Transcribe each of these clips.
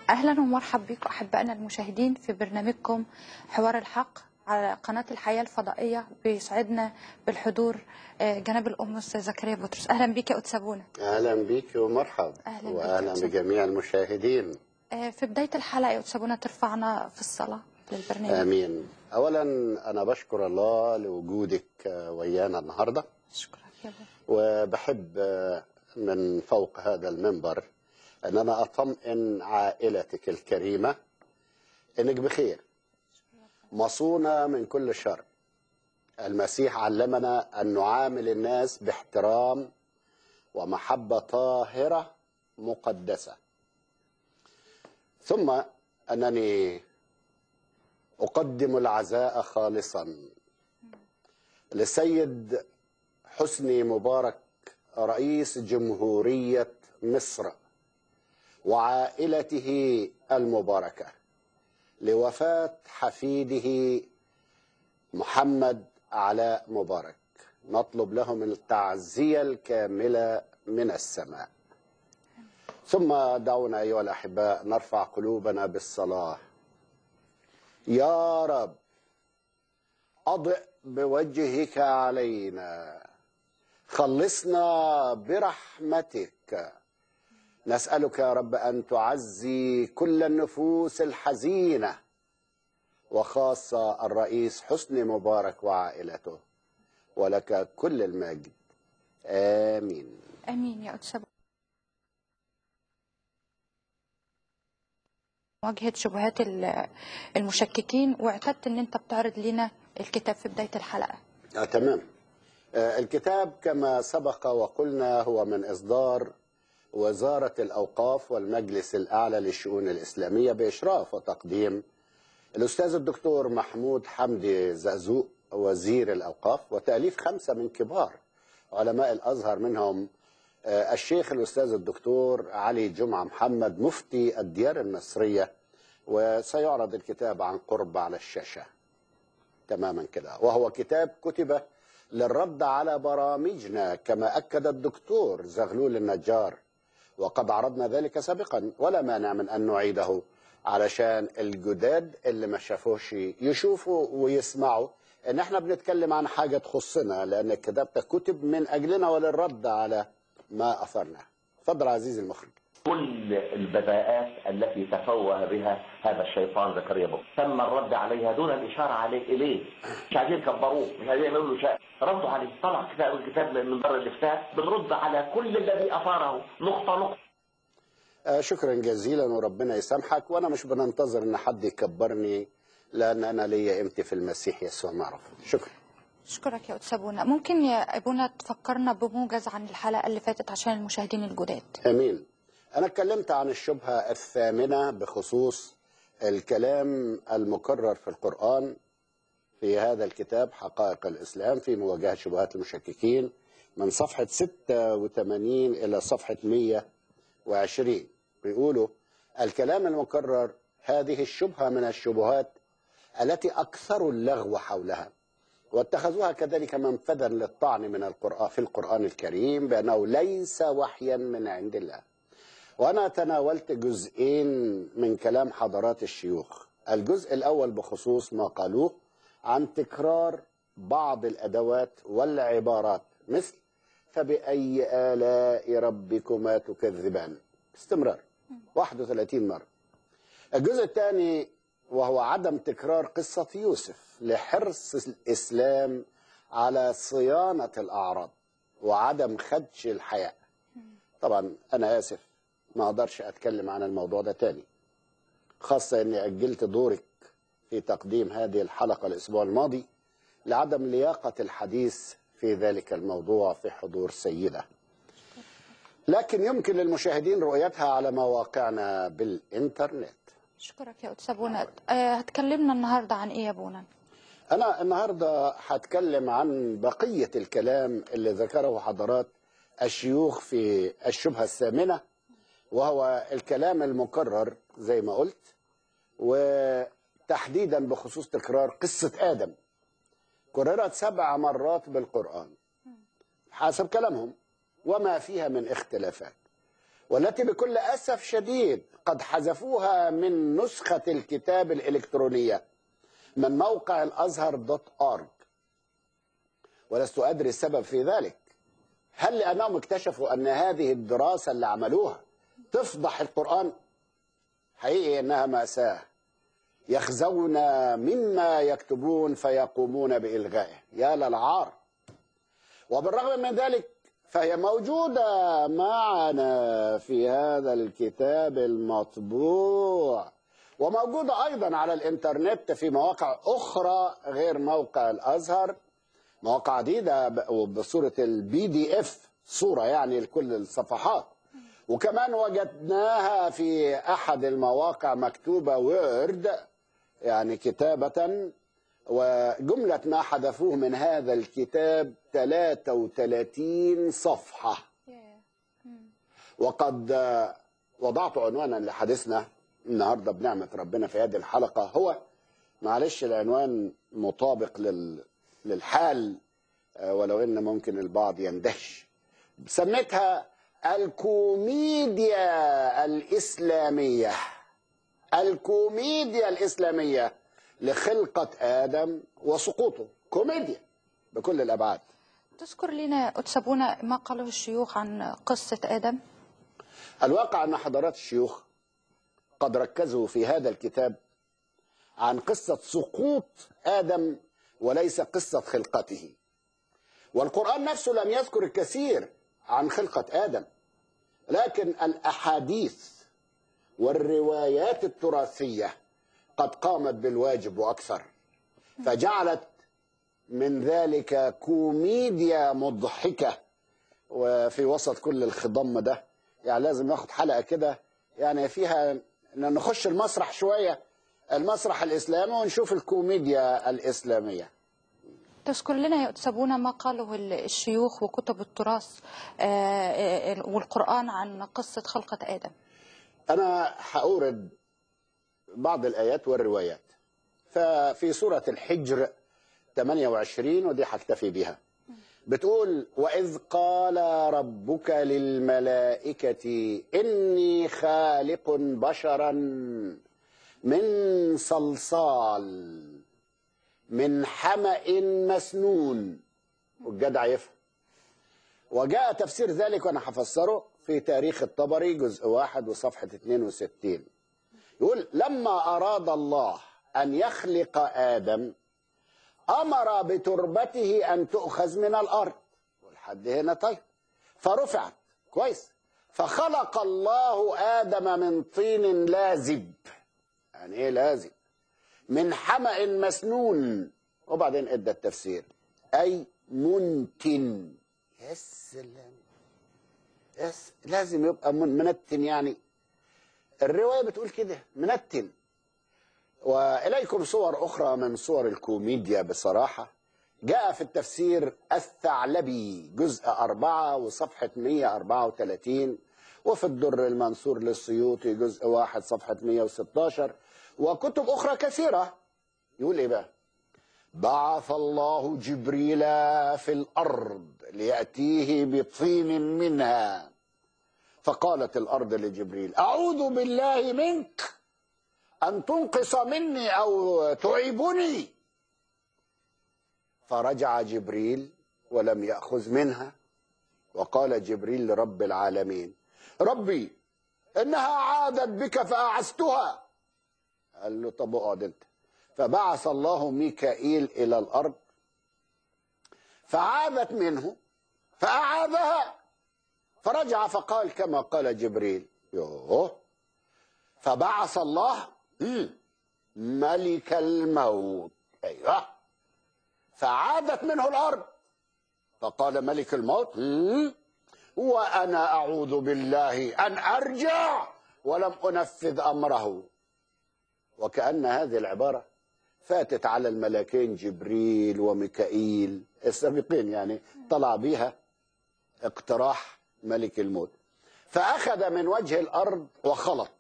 أهلا ومرحب بكم أحبائنا المشاهدين في برنامجكم حوار الحق على قناة الحياة الفضائية بيسعدنا بالحضور آه، جناب الأم أستاذ زكريا بطرس أهلا بك يا أتسابونا اهلا بك ومرحب أهلا بك واهلا يا أستاذ. بجميع المشاهدين آه، في بداية الحلقة يا أتسابونا ترفعنا في الصلاة للبرنامج امين اولا انا بشكر الله لوجودك آه، ويانا النهارده شكرا يا بابا وبحب آه، من فوق هذا المنبر ان انا اطمئن عائلتك الكريمه انك بخير مصونه من كل شر المسيح علمنا ان نعامل الناس باحترام ومحبه طاهره مقدسه ثم انني اقدم العزاء خالصا للسيد حسني مبارك رئيس جمهوريه مصر وعائلته المباركه لوفاه حفيده محمد علاء مبارك نطلب لهم التعزيه الكامله من السماء ثم دعونا ايها الاحباء نرفع قلوبنا بالصلاه يا رب اضئ بوجهك علينا خلصنا برحمتك نسالك يا رب ان تعزي كل النفوس الحزينه وخاصه الرئيس حسني مبارك وعائلته ولك كل المجد امين امين يا أتسابونا مواجهة شبهات ال- المشككين واعتدت ان انت بتعرض لنا الكتاب في بداية الحلقة آه تمام آه الكتاب كما سبق وقلنا هو من إصدار وزارة الأوقاف والمجلس الأعلى للشؤون الإسلامية بإشراف وتقديم الأستاذ الدكتور محمود حمدي زقزوق وزير الأوقاف وتأليف خمسة من كبار علماء الأزهر منهم آه، الشيخ الأستاذ الدكتور علي جمعة محمد مفتي الديار المصرية وسيعرض الكتاب عن قرب على الشاشة تماما كده وهو كتاب كتب للرد على برامجنا كما أكد الدكتور زغلول النجار وقد عرضنا ذلك سابقا ولا مانع من أن نعيده علشان الجداد اللي ما شافوش يشوفوا ويسمعوا ان احنا بنتكلم عن حاجة تخصنا لان الكتاب ده كتب من اجلنا وللرد على ما اثرنا اتفضل عزيزي المخرج كل البذاءات التي تفوه بها هذا الشيطان زكريا بوك تم الرد عليها دون الإشارة عليه إليه مش عايزين يكبروه مش عايزين يعملوا له شيء ردوا عليه طلع كتاب الكتاب من بر الإفتاء بنرد على كل الذي أثاره نقطة نقطة آه، شكرا جزيلا وربنا يسامحك وانا مش بننتظر ان حد يكبرني لان انا ليا قيمتي في المسيح يسوع معرفة شكرا اشكرك يا أتسابونا ممكن يا ابونا تفكرنا بموجز عن الحلقة اللي فاتت عشان المشاهدين الجداد امين انا اتكلمت عن الشبهه الثامنه بخصوص الكلام المكرر في القران في هذا الكتاب حقائق الاسلام في مواجهه شبهات المشككين من صفحه 86 الى صفحه 120 بيقولوا الكلام المكرر هذه الشبهه من الشبهات التي اكثروا اللغو حولها واتخذوها كذلك منفذا للطعن من القرآن في القرآن الكريم بأنه ليس وحيا من عند الله وأنا تناولت جزئين من كلام حضرات الشيوخ الجزء الأول بخصوص ما قالوه عن تكرار بعض الأدوات والعبارات مثل فبأي آلاء ربكما تكذبان باستمرار 31 مرة الجزء الثاني وهو عدم تكرار قصة يوسف لحرص الإسلام على صيانة الأعراض وعدم خدش الحياء طبعا أنا آسف ما أقدرش أتكلم عن الموضوع ده تاني خاصة أني أجلت دورك في تقديم هذه الحلقة الأسبوع الماضي لعدم لياقة الحديث في ذلك الموضوع في حضور سيدة لكن يمكن للمشاهدين رؤيتها على مواقعنا بالإنترنت اشكرك يا أتسابونا آه، هتكلمنا النهاردة عن ايه يا ابونا أنا النهاردة هتكلم عن بقية الكلام اللي ذكره حضرات الشيوخ في الشبهة الثامنة وهو الكلام المكرر زي ما قلت وتحديدا بخصوص تكرار قصة آدم كررت سبع مرات بالقرآن حسب كلامهم وما فيها من اختلافات والتي بكل أسف شديد قد حذفوها من نسخة الكتاب الإلكترونية من موقع الأزهر دوت أورج ولست أدري السبب في ذلك هل لأنهم اكتشفوا أن هذه الدراسة اللي عملوها تفضح القرآن حقيقي إنها مأساة يخزون مما يكتبون فيقومون بإلغائه يا للعار وبالرغم من ذلك فهي موجودة معنا في هذا الكتاب المطبوع وموجودة أيضا على الإنترنت في مواقع أخرى غير موقع الأزهر مواقع عديدة ب- بصورة البي دي اف صورة يعني لكل الصفحات وكمان وجدناها في أحد المواقع مكتوبة وورد يعني كتابة وجملة ما حذفوه من هذا الكتاب 33 صفحة وقد آه، وضعت عنوانا لحديثنا النهارده بنعمة ربنا في هذه الحلقة هو معلش العنوان مطابق لل... للحال آه، ولو ان ممكن البعض يندهش سميتها الكوميديا الإسلامية الكوميديا الإسلامية لخلقة آدم وسقوطه كوميديا بكل الأبعاد تذكر لنا أتسابونا ما قاله الشيوخ عن قصة آدم الواقع أن حضرات الشيوخ قد ركزوا في هذا الكتاب عن قصة سقوط آدم وليس قصة خلقته والقرآن نفسه لم يذكر الكثير عن خلقة آدم لكن الأحاديث والروايات التراثية قد قامت بالواجب وأكثر فجعلت من ذلك كوميديا مضحكة وفي وسط كل الخضم ده يعني لازم ناخد حلقة كده يعني فيها إن نخش المسرح شوية المسرح الإسلامي ونشوف الكوميديا الإسلامية تذكر لنا يا أتسابونا ما قاله الشيوخ وكتب التراث آه، آه، والقرآن عن قصة خلقة آدم أنا هأورد بعض الآيات والروايات ففي سورة الحجر 28 ودي هكتفي بها بتقول وإذ قال ربك للملائكة إني خالق بشرا من صلصال من حمأ مسنون والجدع يفهم وجاء تفسير ذلك وانا هفسره في تاريخ الطبري جزء واحد وصفحة 62 يقول لما أراد الله أن يخلق آدم أمر بتربته أن تؤخذ من الأرض والحد هنا طيب فرفعت كويس فخلق الله آدم من طين لازب يعني إيه لازب من حمأ مسنون وبعدين ادى التفسير أي منتن يا سلام يس لازم يبقى من منتن يعني الرواية بتقول كده منتن وإليكم صور أخرى من صور الكوميديا بصراحة جاء في التفسير الثعلبي جزء أربعة وصفحة 134 وفي الدر المنصور للسيوطي جزء واحد صفحة 116 وكتب أخرى كثيرة يقول إيه بقى بعث الله جبريل في الأرض ليأتيه بطين منها فقالت الأرض لجبريل أعوذ بالله منك أن تنقص مني أو تعيبني فرجع جبريل ولم يأخذ منها وقال جبريل لرب العالمين ربي إنها عادت بك فأعزتها قال له طب اقعد انت فبعث الله ميكائيل إلى الأرض فعادت منه فأعادها فرجع فقال كما قال جبريل يوه فبعث الله مم، ملك الموت ايوه فعادت منه الارض فقال ملك الموت مم، وانا اعوذ بالله ان ارجع ولم انفذ امره وكان هذه العباره فاتت على الملكين جبريل وميكائيل السابقين يعني طلع بيها اقتراح ملك الموت فأخذ من وجه الأرض وخلط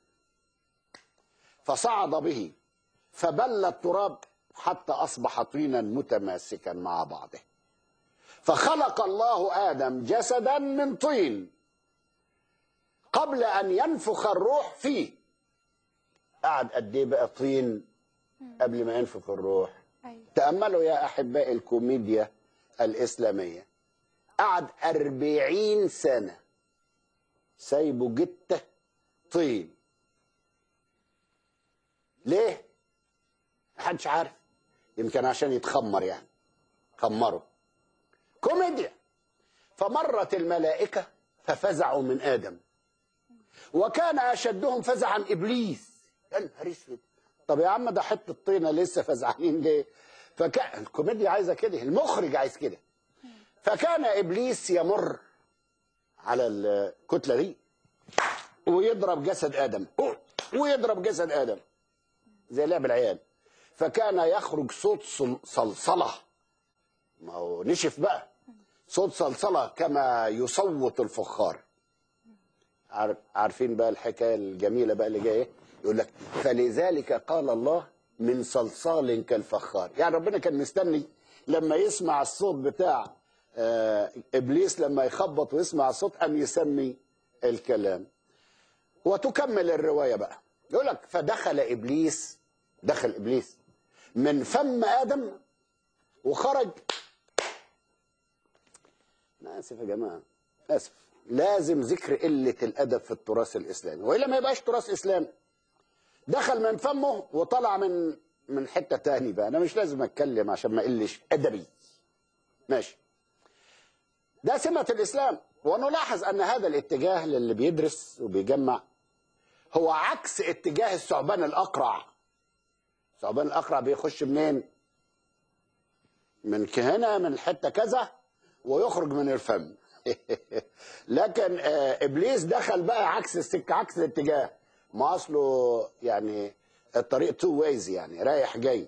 فصعد به فبل التراب حتى أصبح طينا متماسكا مع بعضه فخلق الله آدم جسدا من طين قبل ان ينفخ الروح فيه قعد قد ايه بقى طين قبل ما ينفخ الروح أيوة. تأملوا يا أحباء الكوميديا الإسلامية قعد أربعين سنة سايبه جتة طين ليه؟ محدش عارف يمكن عشان يتخمر يعني خمروا كوميديا فمرت الملائكة ففزعوا من آدم وكان أشدهم فزعا إبليس يا نهار اسود طب يا عم ده حته طينه لسه فزعانين ليه؟ فكان الكوميديا عايزه كده المخرج عايز كده فكان ابليس يمر على الكتله دي ويضرب جسد ادم ويضرب جسد ادم زي لعب العيال فكان يخرج صوت صل- صلصله ما هو نشف بقى صوت صلصله كما يصوت الفخار عارف عارفين بقى الحكايه الجميله بقى اللي جايه يقول لك فلذلك قال الله من صلصال كالفخار يعني ربنا كان مستني لما يسمع الصوت بتاع آه ابليس لما يخبط ويسمع الصوت ام يسمي الكلام وتكمل الروايه بقى يقول لك فدخل ابليس دخل ابليس من فم ادم وخرج انا اسف يا جماعه اسف لازم ذكر قله الادب في التراث الاسلامي والا ما يبقاش تراث اسلامي دخل من فمه وطلع من من حته تاني بقى انا مش لازم اتكلم عشان ما اقلش ادبي ماشي ده سمه الاسلام ونلاحظ ان هذا الاتجاه للي بيدرس وبيجمع هو عكس اتجاه الثعبان الاقرع الثعبان الاقرع بيخش منين من هنا من حته كذا ويخرج من الفم لكن آه، ابليس دخل بقى عكس السكه عكس الاتجاه ما اصله يعني الطريق تو ويز يعني رايح جاي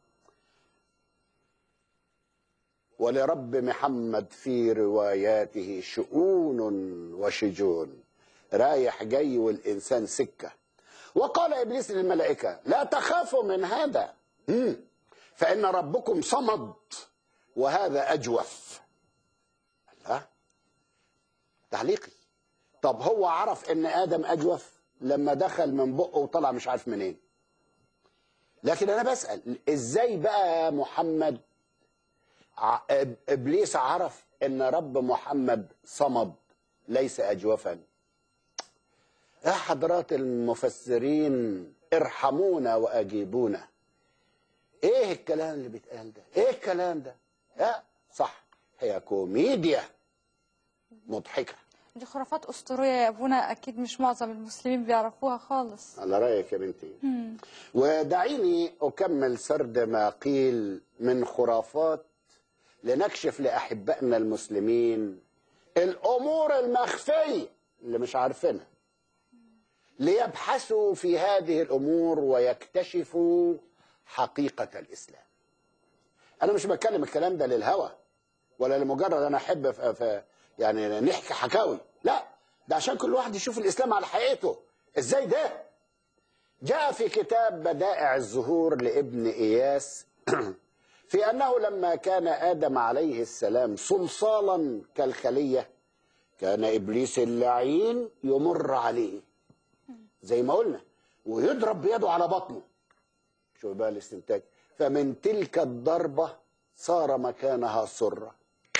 ولرب محمد في رواياته شؤون وشجون رايح جاي والانسان سكه وقال ابليس للملائكه لا تخافوا من هذا مم. فان ربكم صمد وهذا اجوف الله تعليقي طب هو عرف ان ادم اجوف لما دخل من بقه وطلع مش عارف منين لكن انا بسال ازاي بقى محمد ع- إب- ابليس عرف ان رب محمد صمد ليس اجوفا يا حضرات المفسرين ارحمونا واجيبونا ايه الكلام اللي بيتقال ده ايه الكلام ده لا صح هي كوميديا مضحكه دي خرافات أسطورية يا أبونا أكيد مش معظم المسلمين بيعرفوها خالص على رايك يا بنتي ودعيني اكمل سرد ما قيل من خرافات لنكشف لاحبائنا المسلمين الامور المخفيه اللي مش عارفينها ليبحثوا في هذه الامور ويكتشفوا حقيقه الاسلام انا مش بتكلم الكلام ده للهوى ولا لمجرد انا احب ف... ف... يعني نحكي حكاوي لا ده عشان كل واحد يشوف الاسلام على حقيقته ازاي ده جاء في كتاب بدائع الزهور لابن اياس في انه لما كان ادم عليه السلام صلصالا كالخليه كان ابليس اللعين يمر عليه زي ما قلنا ويضرب بيده على بطنه شوف بقى الاستنتاج فمن تلك الضربه صار مكانها سره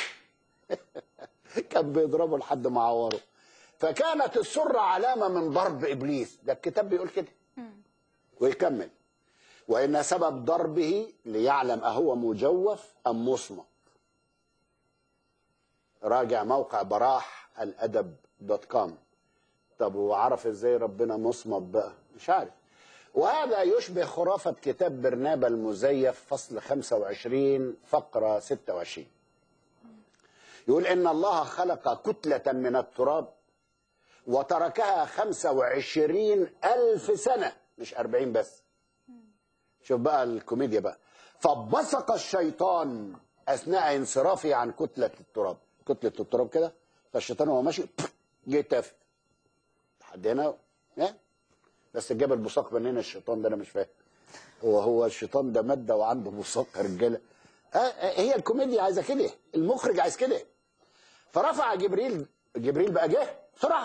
كان بيضربه لحد ما عوره فكانت السره علامه من ضرب ابليس ده الكتاب بيقول كده ويكمل وان سبب ضربه ليعلم اهو مجوف ام مصمت راجع موقع براح الادب دوت كوم طب وعرف ازاي ربنا مصمت بقى مش عارف وهذا يشبه خرافة كتاب برنابا المزيف فصل 25 فقرة 26 يقول إن الله خلق كتلة من التراب وتركها 25 ألف سنة مش 40 بس شوف بقى الكوميديا بقى فبصق الشيطان أثناء انصرافه عن كتلة التراب كتلة التراب كده فالشيطان وهو ماشي جه تافه لحد هنا إيه؟ بس جاب البصاق منين الشيطان ده انا مش فاهم هو هو الشيطان ده ماده وعنده بصاق يا رجاله آه آه، هي الكوميديا عايزه كده المخرج عايز كده فرفع جبريل جبريل بقى جه بسرعه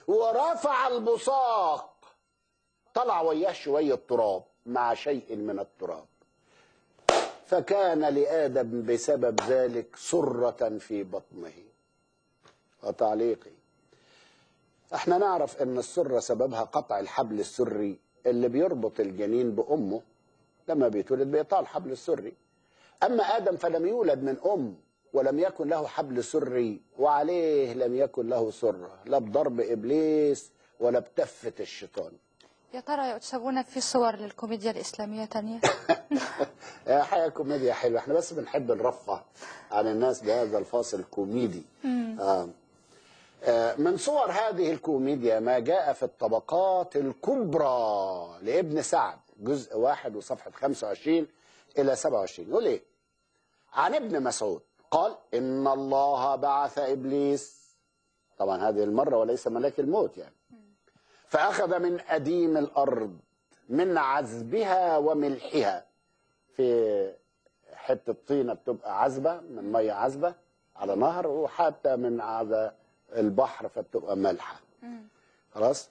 ورفع البصاق طلع وياه شوية تراب مع شيء من التراب فكان لآدم بسبب ذلك سرة في بطنه وتعليقي احنا نعرف ان السرة سببها قطع الحبل السري اللي بيربط الجنين بأمه لما بيتولد بيقطع الحبل السري أما آدم فلم يولد من أم ولم يكن له حبل سري وعليه لم يكن له سرة لا بضرب إبليس ولا بتفة الشيطان يا ترى يكتسبون في صور للكوميديا الإسلامية تانية يا حياة كوميديا حلوة احنا بس بنحب نرفه عن الناس بهذا الفاصل الكوميدي آه. آه، من صور هذه الكوميديا ما جاء في الطبقات الكبرى لابن سعد جزء واحد وصفحة 25 إلى 27 يقول إيه عن ابن مسعود قال إن الله بعث إبليس طبعا هذه المرة وليس ملاك الموت يعني فأخذ من أديم الأرض من عذبها وملحها في حتة طينة بتبقى عذبة من مية عذبة على نهر وحتى من على البحر فبتبقى مالحة خلاص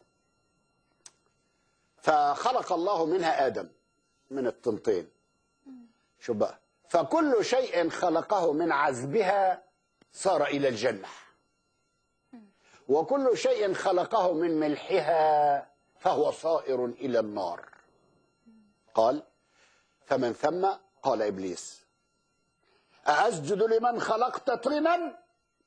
فخلق الله منها آدم من الطنطين شو بقى فكل شيء خلقه من عذبها صار إلى الجنة وكل شيء خلقه من ملحها فهو صائر إلى النار قال فمن ثم قال إبليس أأسجد لمن خلقت طينا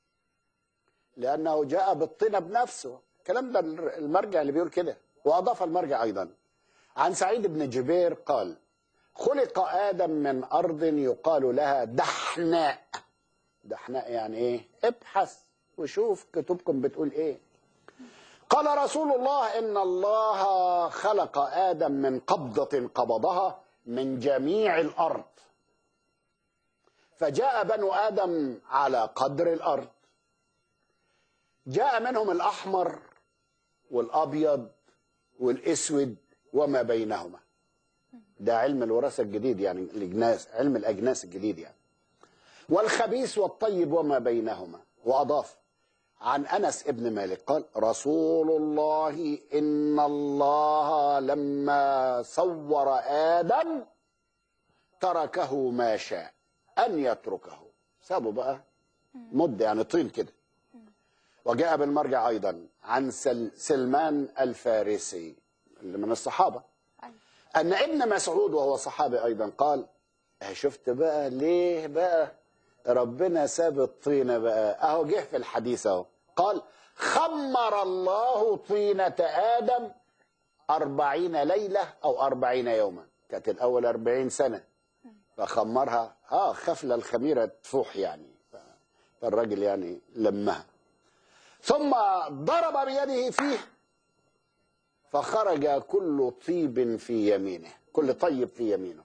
لأنه جاء بالطين بنفسه الكلام ده المرجع اللي بيقول كده وأضاف المرجع أيضا عن سعيد بن جبير قال خلق آدم من أرض يقال لها دحناء دحناء يعني إيه ابحث وشوف كتبكم بتقول إيه قال رسول الله إن الله خلق آدم من قبضة قبضها من جميع الأرض فجاء بنو آدم على قدر الأرض جاء منهم الأحمر والأبيض والأسود وما بينهما ده علم الوراثة الجديد يعني الأجناس علم الأجناس الجديد يعني والخبيث والطيب وما بينهما وأضاف عن أنس ابن مالك قال رسول الله إن الله لما صور آدم تركه ما شاء أن يتركه سابه بقى مدة يعني طين كده وجاء بالمرجع أيضا عن سل سلمان الفارسي اللي من الصحابة أيوة. أن ابن مسعود وهو صحابي أيضا قال "اه شفت بقى ليه بقى ربنا ساب الطينة بقى أهو جه في الحديث أهو قال خمر الله طينة آدم أربعين ليلة أو أربعين يوما كانت الأول أربعين سنة فخمرها آه خفلة الخميرة تفوح يعني ف- فالراجل يعني لمها ثم ضرب بيده فيه فخرج كل طيب في يمينه كل طيب في يمينه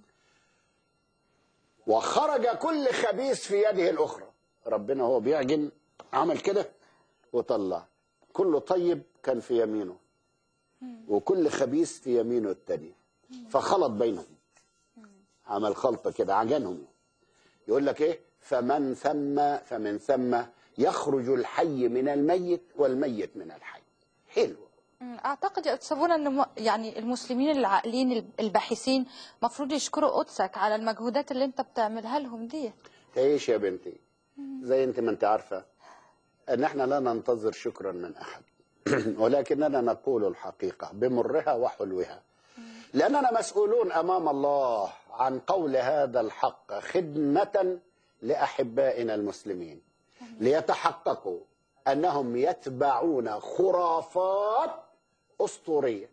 وخرج كل خبيث في يده الأخرى ربنا هو بيعجن عمل كده وطلع كل طيب كان في يمينه وكل خبيث في يمينه التاني فخلط بينهم عمل خلطة كده عجنهم يقول لك ايه فمن ثم فمن ثم يخرج الحي من الميت والميت من الحي حلو مم، أعتقد يكتسبون أن م- يعني المسلمين العاقلين الباحثين مفروض يشكروا قدسك على المجهودات اللي أنت بتعملها لهم دي تعيش يا بنتي زي انت ما انت عارفه ان احنا لا ننتظر شكرا من احد ولكننا نقول الحقيقه بمرها وحلوها لاننا مسؤولون امام الله عن قول هذا الحق خدمه لاحبائنا المسلمين ليتحققوا انهم يتبعون خرافات اسطوريه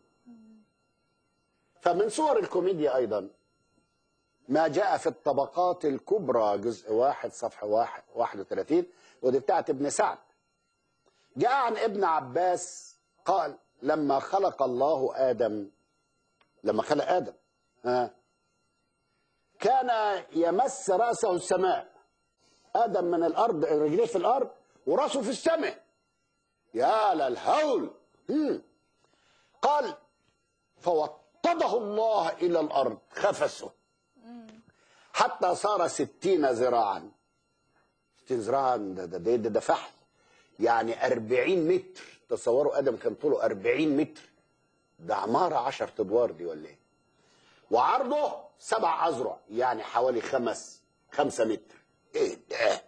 فمن صور الكوميديا ايضا ما جاء في الطبقات الكبرى جزء واحد صفحة واحد واحد وثلاثين ودي بتاعت ابن سعد جاء عن ابن عباس قال لما خلق الله آدم لما خلق آدم ها كان يمس رأسه السماء آدم من الأرض رجليه في الأرض ورأسه في السماء يا للهول هم. قال فوطده الله إلى الأرض خفسه حتى صار ستين ذراعا ستين ذراعا ده, ده, ده, ده, ده فحل يعني أربعين متر تصوروا ادم كان طوله 40 متر ده عماره 10 ادوار دي ولا ايه وعرضه سبع اذرع يعني حوالي خمس خمسة متر ايه ده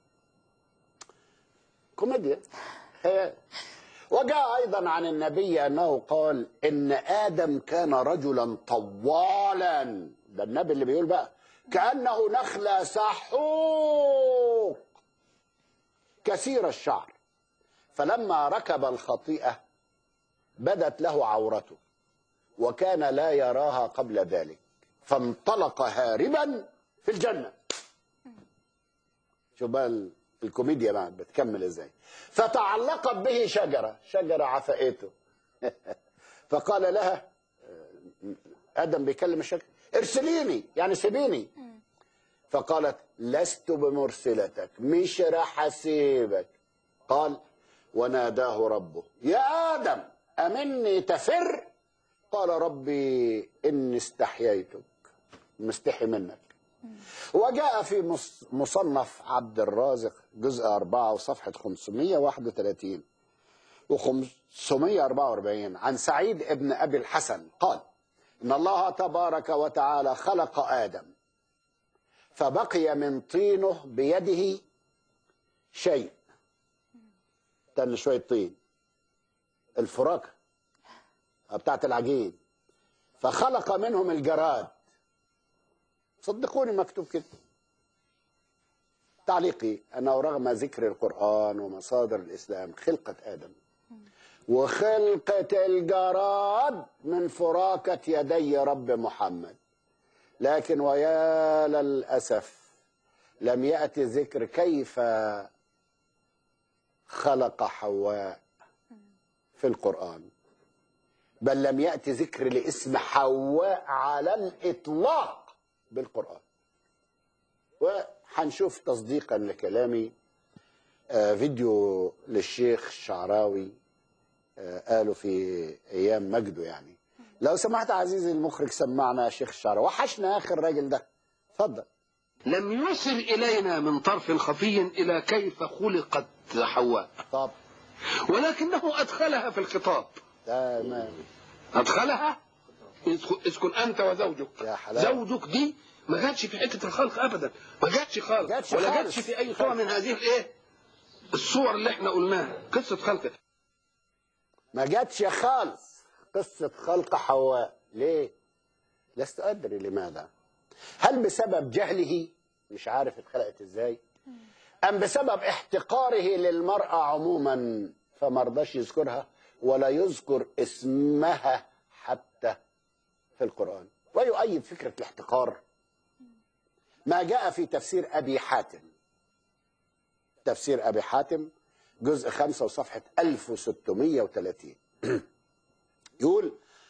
كوميديا خيال وجاء ايضا عن النبي انه قال ان ادم كان رجلا طوالا ده النبي اللي بيقول بقى كانه نخله سحوق كثير الشعر فلما ركب الخطيئه بدت له عورته وكان لا يراها قبل ذلك فانطلق هاربا في الجنه شوف بقى ال- الكوميديا بقى بتكمل ازاي فتعلقت به شجره شجره عفقته فقال لها ادم بيكلم الشجره ارسليني يعني سيبيني فقالت لست بمرسلتك مش راح اسيبك قال وناداه ربه يا ادم امني تفر قال ربي اني استحييتك مستحي منك وجاء في مص- مصنف عبد الرازق جزء أربعة وصفحة 531 و 544 عن سعيد ابن أبي الحسن قال إن الله تبارك وتعالى خلق آدم فبقي من طينه بيده شيء تن شوية طين الفراكة بتاعت العجين فخلق منهم الجراد صدقوني مكتوب كده تعليقي أنه رغم ذكر القرآن ومصادر الإسلام خلقة آدم وخلقة الجراد من فراكة يدي رب محمد لكن ويا للأسف لم يأتي ذكر كيف خلق حواء في القرآن بل لم يأتي ذكر لاسم حواء على الإطلاق بالقرآن وحنشوف تصديقا لكلامي آه، فيديو للشيخ الشعراوي آه، قاله في ايام مجده يعني لو سمحت عزيزي المخرج سمعنا يا شيخ الشعراوي وحشنا يا اخي الراجل ده اتفضل لم يصل إلينا من طرف خفي إلى كيف خلقت حواء طب ولكنه أدخلها في الخطاب تمام أدخلها اسكن- اسكن أنت وزوجك يا حلاوة. زوجك دي ما جاتش في حتة الخلق أبدا ما جاتش خالص جاتش ولا خالص. جاتش في أي صورة من هذه الإيه الصور اللي احنا قلناها قصة خلق ما جاتش خالص قصة خلق حواء ليه لست أدري لماذا هل بسبب جهله مش عارف اتخلقت ازاي أم بسبب احتقاره للمرأة عموما فما رضاش يذكرها ولا يذكر اسمها حتى في القرآن ويؤيد فكرة الاحتقار ما جاء في تفسير أبي حاتم تفسير أبي حاتم جزء خمسة وصفحة 1630 يقول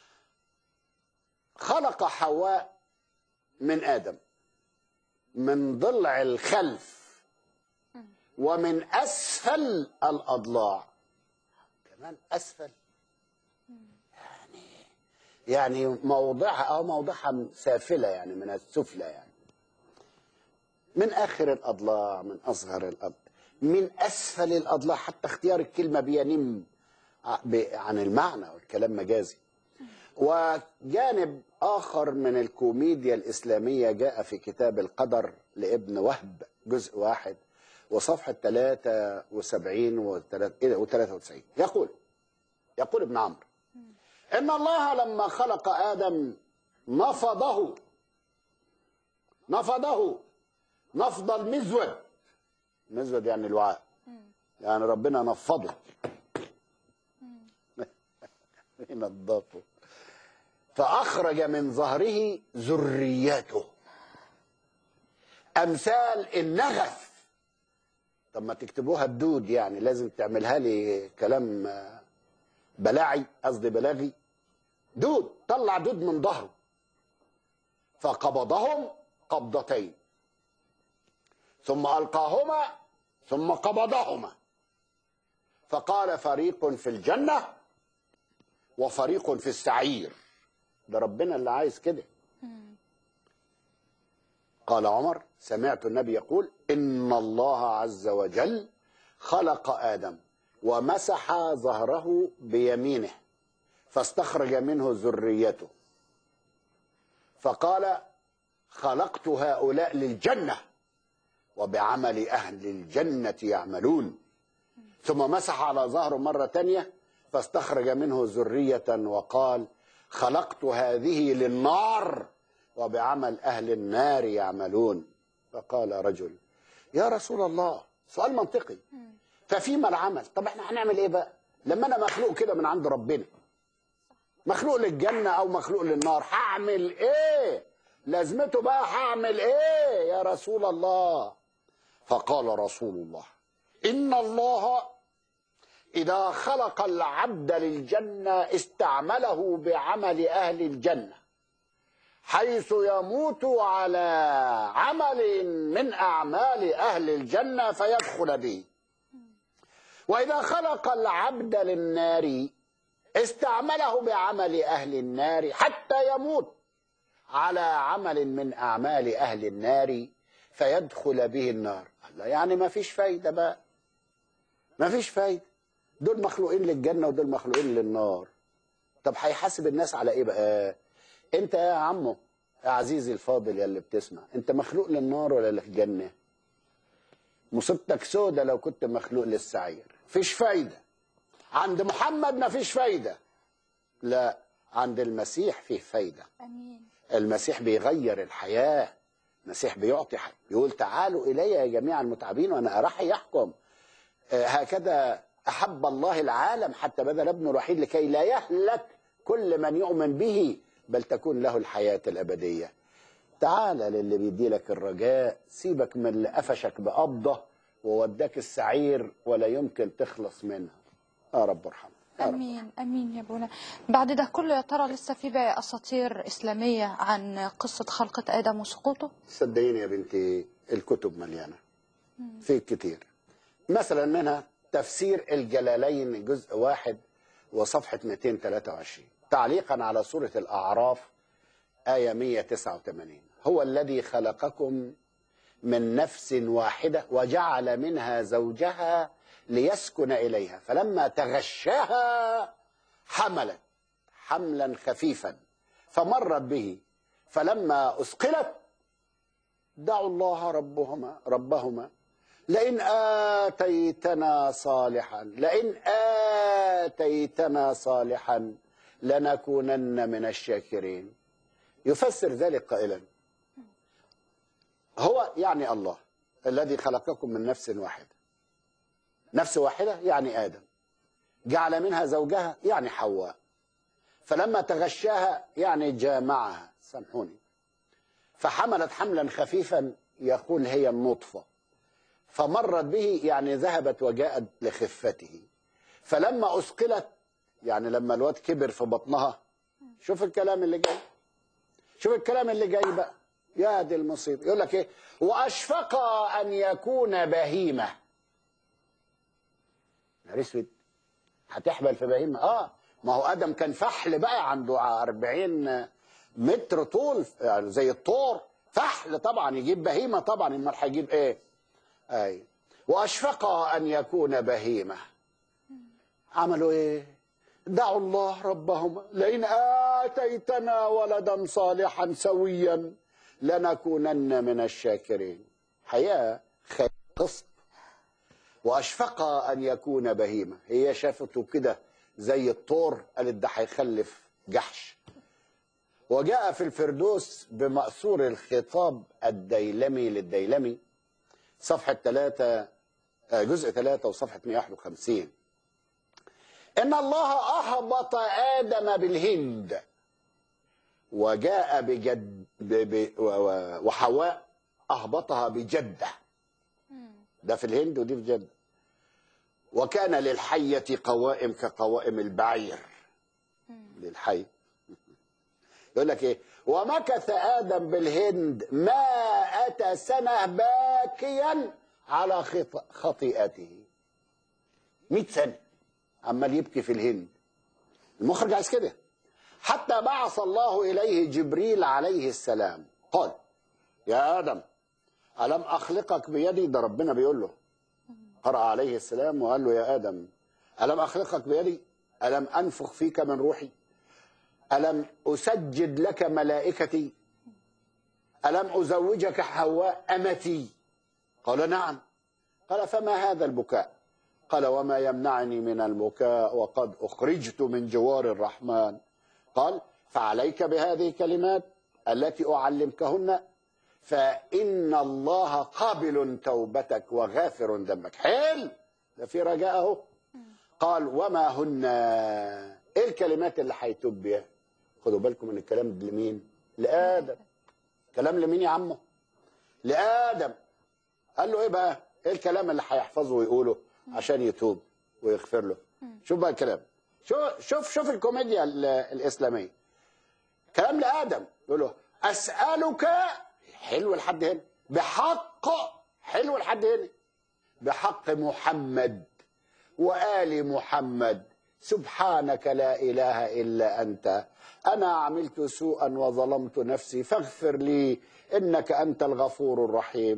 خلق حواء من آدم من ضلع الخلف ومن أسفل الأضلاع كمان أسفل يعني يعني موضعها أو موضعها سافلة يعني من السفلى يعني من آخر الأضلاع من أصغر الأضلاع من أسفل الأضلاع حتى اختيار الكلمة بينم ع- ب- عن المعنى والكلام مجازي وجانب آخر من الكوميديا الإسلامية جاء في كتاب القدر لابن وهب جزء واحد وصفحة 73 و 93 يقول يقول ابن عمرو إن الله لما خلق آدم نفضه نفضه نفض المزود المزود يعني الوعاء يعني ربنا نفضه ينضفه فأخرج من ظهره ذريته أمثال النغف طب ما تكتبوها الدود يعني لازم تعملها لي كلام آه، بلاعي قصدي بلاغي دود طلع دود من ظهره فقبضهم قبضتين ثم ألقاهما ثم قبضهما فقال فريق في الجنة وفريق في السعير ده ربنا اللي عايز كده قال عمر سمعت النبي يقول إن الله عز وجل خلق آدم ومسح ظهره بيمينه فاستخرج منه ذريته فقال خلقت هؤلاء للجنة وبعمل أهل الجنة يعملون ثم مسح على ظهره مرة تانية فاستخرج منه ذرية وقال خلقت هذه للنار وبعمل أهل النار يعملون فقال رجل يا رسول الله سؤال منطقي ففيما العمل طب احنا هنعمل ايه بقى لما انا مخلوق كده من عند ربنا مخلوق للجنة او مخلوق للنار هعمل ايه لازمته بقى هعمل ايه يا رسول الله فقال رسول الله ان الله اذا خلق العبد للجنة استعمله بعمل اهل الجنة حيث يموت على عمل من اعمال اهل الجنة فيدخل به واذا خلق العبد للنار استعمله بعمل اهل النار حتى يموت على عمل من اعمال اهل النار فيدخل به النار الله يعني ما فيش فايده بقى ما فيش فايده دول مخلوقين للجنه ودول مخلوقين للنار طب هيحاسب الناس على ايه بقى انت يا عمو يا عزيزي الفاضل يا اللي بتسمع انت مخلوق للنار ولا للجنه مصيبتك سودة لو كنت مخلوق للسعير فيش فايدة عند محمد ما فيش فايدة لا عند المسيح فيه فايدة امين المسيح بيغير الحياة المسيح بيعطي حق يقول تعالوا إلي يا جميع المتعبين وأنا أريحكم آه، هكذا أحب الله العالم حتى بذل ابنه الوحيد لكي لا يهلك كل من يؤمن به بل تكون له الحياة الأبدية تعال للي بيدي لك الرجاء سيبك من اللي قفشك بقبضة ووداك السعير ولا يمكن تخلص منها يا رب ارحمه يا رب. امين امين يا ابونا بعد ده كله يا ترى لسه في بقى اساطير اسلاميه عن قصه خلقه ادم وسقوطه صدقيني يا بنتي الكتب مليانة في كتير مثلا منها تفسير الجلالين جزء واحد وصفحة 223 تعليقا على سورة الأعراف آية 189 هو الذي خلقكم من نفس واحدة وجعل منها زوجها ليسكن إليها فلما تغشاها حملت حملا خفيفا فمرت به فلما أثقلت دعوا الله ربهما ربهما لئن آتيتنا صالحا لئن آتيتنا صالحا لنكونن من الشاكرين يفسر ذلك قائلا هو يعني الله الذي خلقكم من نفس واحدة نفس واحدة يعني آدم جعل منها زوجها يعني حواء فلما تغشاها يعني جامعها سامحوني فحملت حملا خفيفا يقول هي النطفة فمرت به يعني ذهبت وجاءت لخفته فلما أثقلت يعني لما الواد كبر في بطنها شوف الكلام اللي جاي شوف الكلام اللي جاي بقى يا دي المصيبة يقول لك ايه وأشفق أن يكون بهيمة نهار اسود هتحمل في بهيمة اه ما هو آدم كان فحل بقى عنده 40 متر طول يعني زي الطور فحل طبعا يجيب بهيمة طبعا امال هيجيب ايه اي واشفق ان يكون بهيمة عملوا ايه دعوا الله ربهم لئن آتيتنا ولدا صالحا سويا لنكونن من الشاكرين حياة خير قسط واشفق ان يكون بهيمة هي شافته كده زي الطور قالت ده هيخلف جحش وجاء في الفردوس بمأثور الخطاب الديلمي للديلمي صفحة 3 جزء 3 وصفحة 151 إن الله أهبط آدم بالهند وجاء بجد ب ب و- و- وحواء أهبطها بجدة ده في الهند ودي في جدة وكان للحية قوائم كقوائم البعير للحي يقول لك ايه ومكث ادم بالهند مائة سنة باكيا على خط- خطيئته مئة سنة عمال يبكي في الهند المخرج عايز كده حتى بعث الله إليه جبريل عليه السلام قال يا آدم ألم أخلقك بيدي ده ربنا بيقول له قرأ عليه السلام وقال له يا آدم ألم أخلقك بيدي ألم أنفخ فيك من روحي ألم أسجد لك ملائكتي ألم أزوجك حواء أمتي قال نعم قال فما هذا البكاء قال وما يمنعني من البكاء وقد أخرجت من جوار الرحمن قال فعليك بهذه الكلمات التي أعلمكهن فإن الله قابل توبتك وغافر ذنبك حلو ده في رجاء اهو قال وما هن ايه الكلمات اللي هيتوب بيها خدوا بالكم من الكلام لمين لآدم كلام لمين يا عمو لآدم قال له ايه بقى ايه الكلام اللي هيحفظه ويقوله عشان يتوب ويغفر له شوف بقى الكلام شوف شوف شوف الكوميديا ال- الاسلاميه كلام لادم يقول له اسالك حلو لحد هنا بحق حلو لحد هنا بحق محمد وآل محمد سبحانك لا إله إلا أنت أنا عملت سوءا وظلمت نفسي فاغفر لي إنك أنت الغفور الرحيم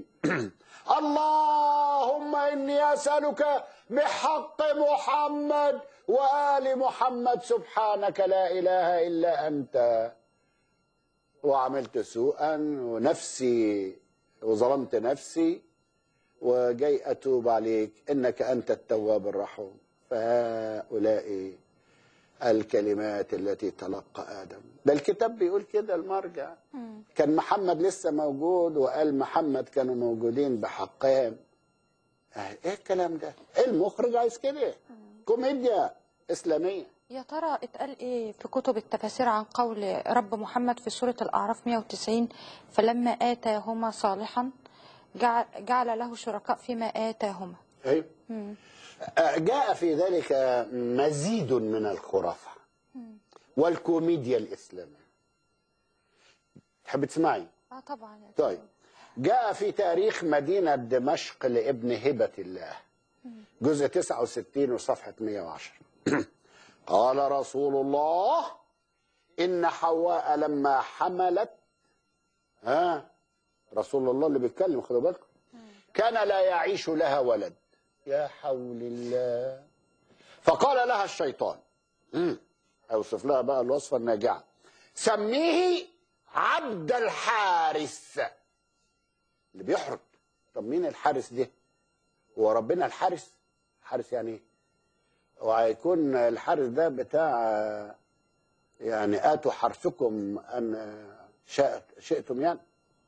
اللهم إني أسألك بحق محمد وآل محمد سبحانك لا إله إلا أنت وعملت سوءا ونفسي وظلمت نفسي وجاي أتوب عليك إنك أنت التواب الرحيم فهؤلاء الكلمات التي تلقى آدم ده الكتاب بيقول كده المرجع كان محمد لسه موجود وقال محمد كانوا موجودين بحقهم آه، ايه الكلام ده ايه المخرج عايز كده كوميديا اسلاميه يا ترى اتقال ايه في كتب التفاسير عن قول رب محمد في سورة الأعراف 190 فلما آتاهما صالحا جعل, جعل له شركاء فيما آتاهما ايوه آه، جاء في ذلك مزيد من الخرافه والكوميديا الاسلاميه تحب تسمعي اه طبعا طيب جاء في تاريخ مدينة دمشق لابن هبة الله جزء 69 وصفحة 110 قال رسول الله إن حواء لما حملت ها رسول الله اللي بيتكلم خدوا بالكم كان لا يعيش لها ولد يا حول الله فقال لها الشيطان مم. اوصف لها بقى الوصفة الناجعة سميه عبد الحارث اللي بيحرق طب مين الحارس ده هو ربنا الحارس حارس يعني ايه وهيكون الحارس ده بتاع يعني اتوا حرثكم ان شاء شئتم يعني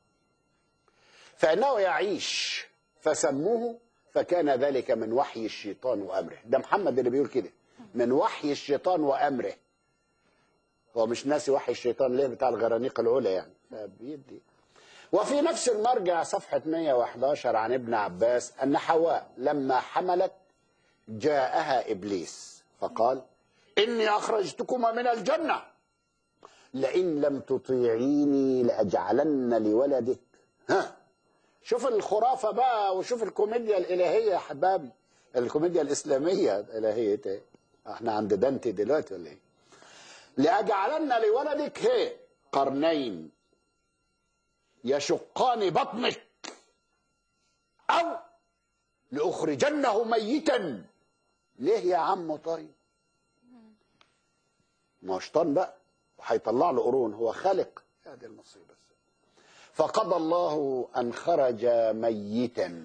فانه يعيش فسموه فكان ذلك من وحي الشيطان وامره ده محمد اللي بيقول كده من وحي الشيطان وامره هو مش ناسي وحي الشيطان ليه بتاع الغرانيق العلا يعني فبيدي وفي نفس المرجع صفحة 111 عن ابن عباس أن حواء لما حملت جاءها إبليس فقال إني أخرجتكما من الجنة لئن لم تطيعيني لأجعلن لولدك ها شوف الخرافة بقى وشوف الكوميديا الإلهية يا حبابي الكوميديا الإسلامية الإلهية إيه؟ احنا عند دانتي دلوقتي ولا ايه لأجعلن لولدك هي قرنين يشقان بطنك أو لأخرجنه ميتا ليه يا عم طيب ما هو شيطان بقى وهيطلع له قرون هو خالق هذه المصيبة فقضى الله أن خرج ميتا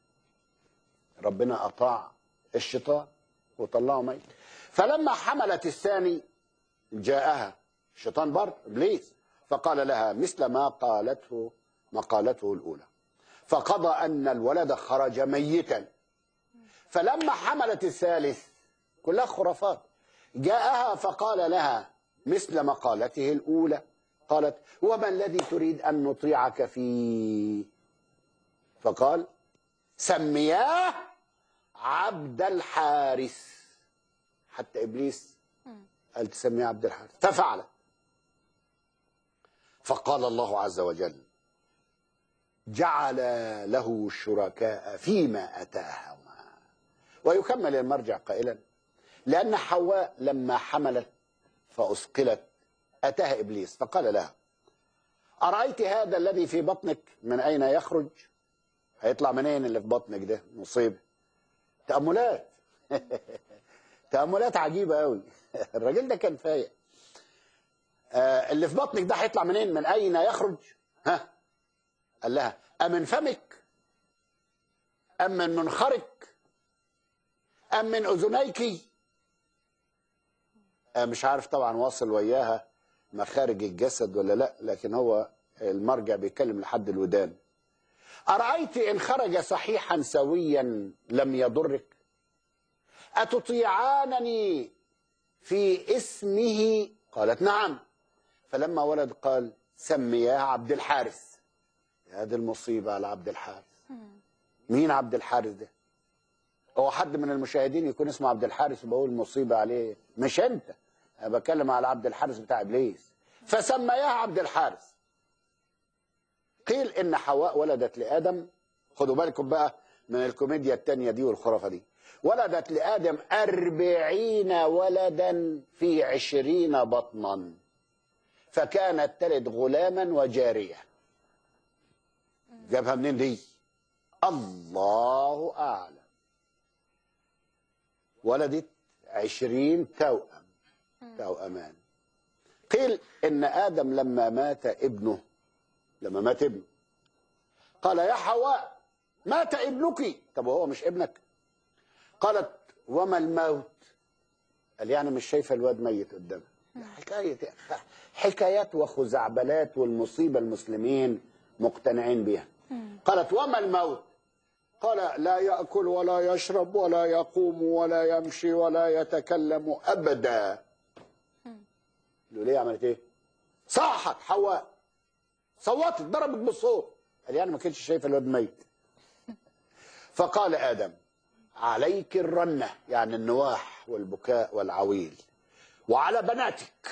ربنا أطاع الشيطان وطلعه ميت فلما حملت الثاني جاءها الشيطان برضه ابليس فقال لها مثل ما قالته ما قالته الاولى فقضى ان الولد خرج ميتا فلما حملت الثالث كلها خرافات جاءها فقال لها مثل مقالته الاولى قالت وما الذي تريد ان نطيعك فيه فقال سمياه عبد الحارث حتى ابليس قال تسميه عبد الحارث ففعلت فقال الله عز وجل جعل له شركاء فيما اتاهما ويكمل المرجع قائلا لان حواء لما حملت فاثقلت اتاها ابليس فقال لها ارايت هذا الذي في بطنك من اين يخرج هيطلع منين اللي في بطنك ده مصيبه تاملات تأملات عجيبة قوي الراجل ده كان فايق آه اللي في بطنك ده هيطلع منين من أين يخرج ها قال لها أمن فمك أم من منخرك أم من أذنيك آه مش عارف طبعا واصل وياها مخارج الجسد ولا لا لكن هو المرجع بيتكلم لحد الودان أرأيت إن خرج صحيحا سويا لم يضرك أتطيعانني في اسمه قالت نعم فلما ولد قال سمياه عبد الحارث هذه المصيبة على عبد الحارث مين عبد الحارث ده هو حد من المشاهدين يكون اسمه عبد الحارث وبقول مصيبة عليه مش انت انا بتكلم على عبد الحارث بتاع ابليس فسمياه عبد الحارث قيل ان حواء ولدت لادم خدوا بالكم بقى من الكوميديا التانية دي والخرافة دي ولدت لآدم أربعين ولدا في عشرين بطنا فكانت تلد غلاما وجارية جابها منين دي الله أعلم ولدت عشرين توأم توأمان قيل إن آدم لما مات ابنه لما مات ابنه قال يا حواء مات ابنك طب وهو مش ابنك قالت وما الموت قال يعني مش شايفه الواد ميت قدامها حكايه حكايات وخزعبلات والمصيبه المسلمين مقتنعين بها قالت وما الموت قال لا ياكل ولا يشرب ولا يقوم ولا يمشي ولا يتكلم ابدا قالوا ليه عملت ايه صاحت حواء صوتت ضربت بالصوت قال يعني ما كانش شايفه الواد ميت فقال ادم عليك الرنة يعني النواح والبكاء والعويل وعلى بناتك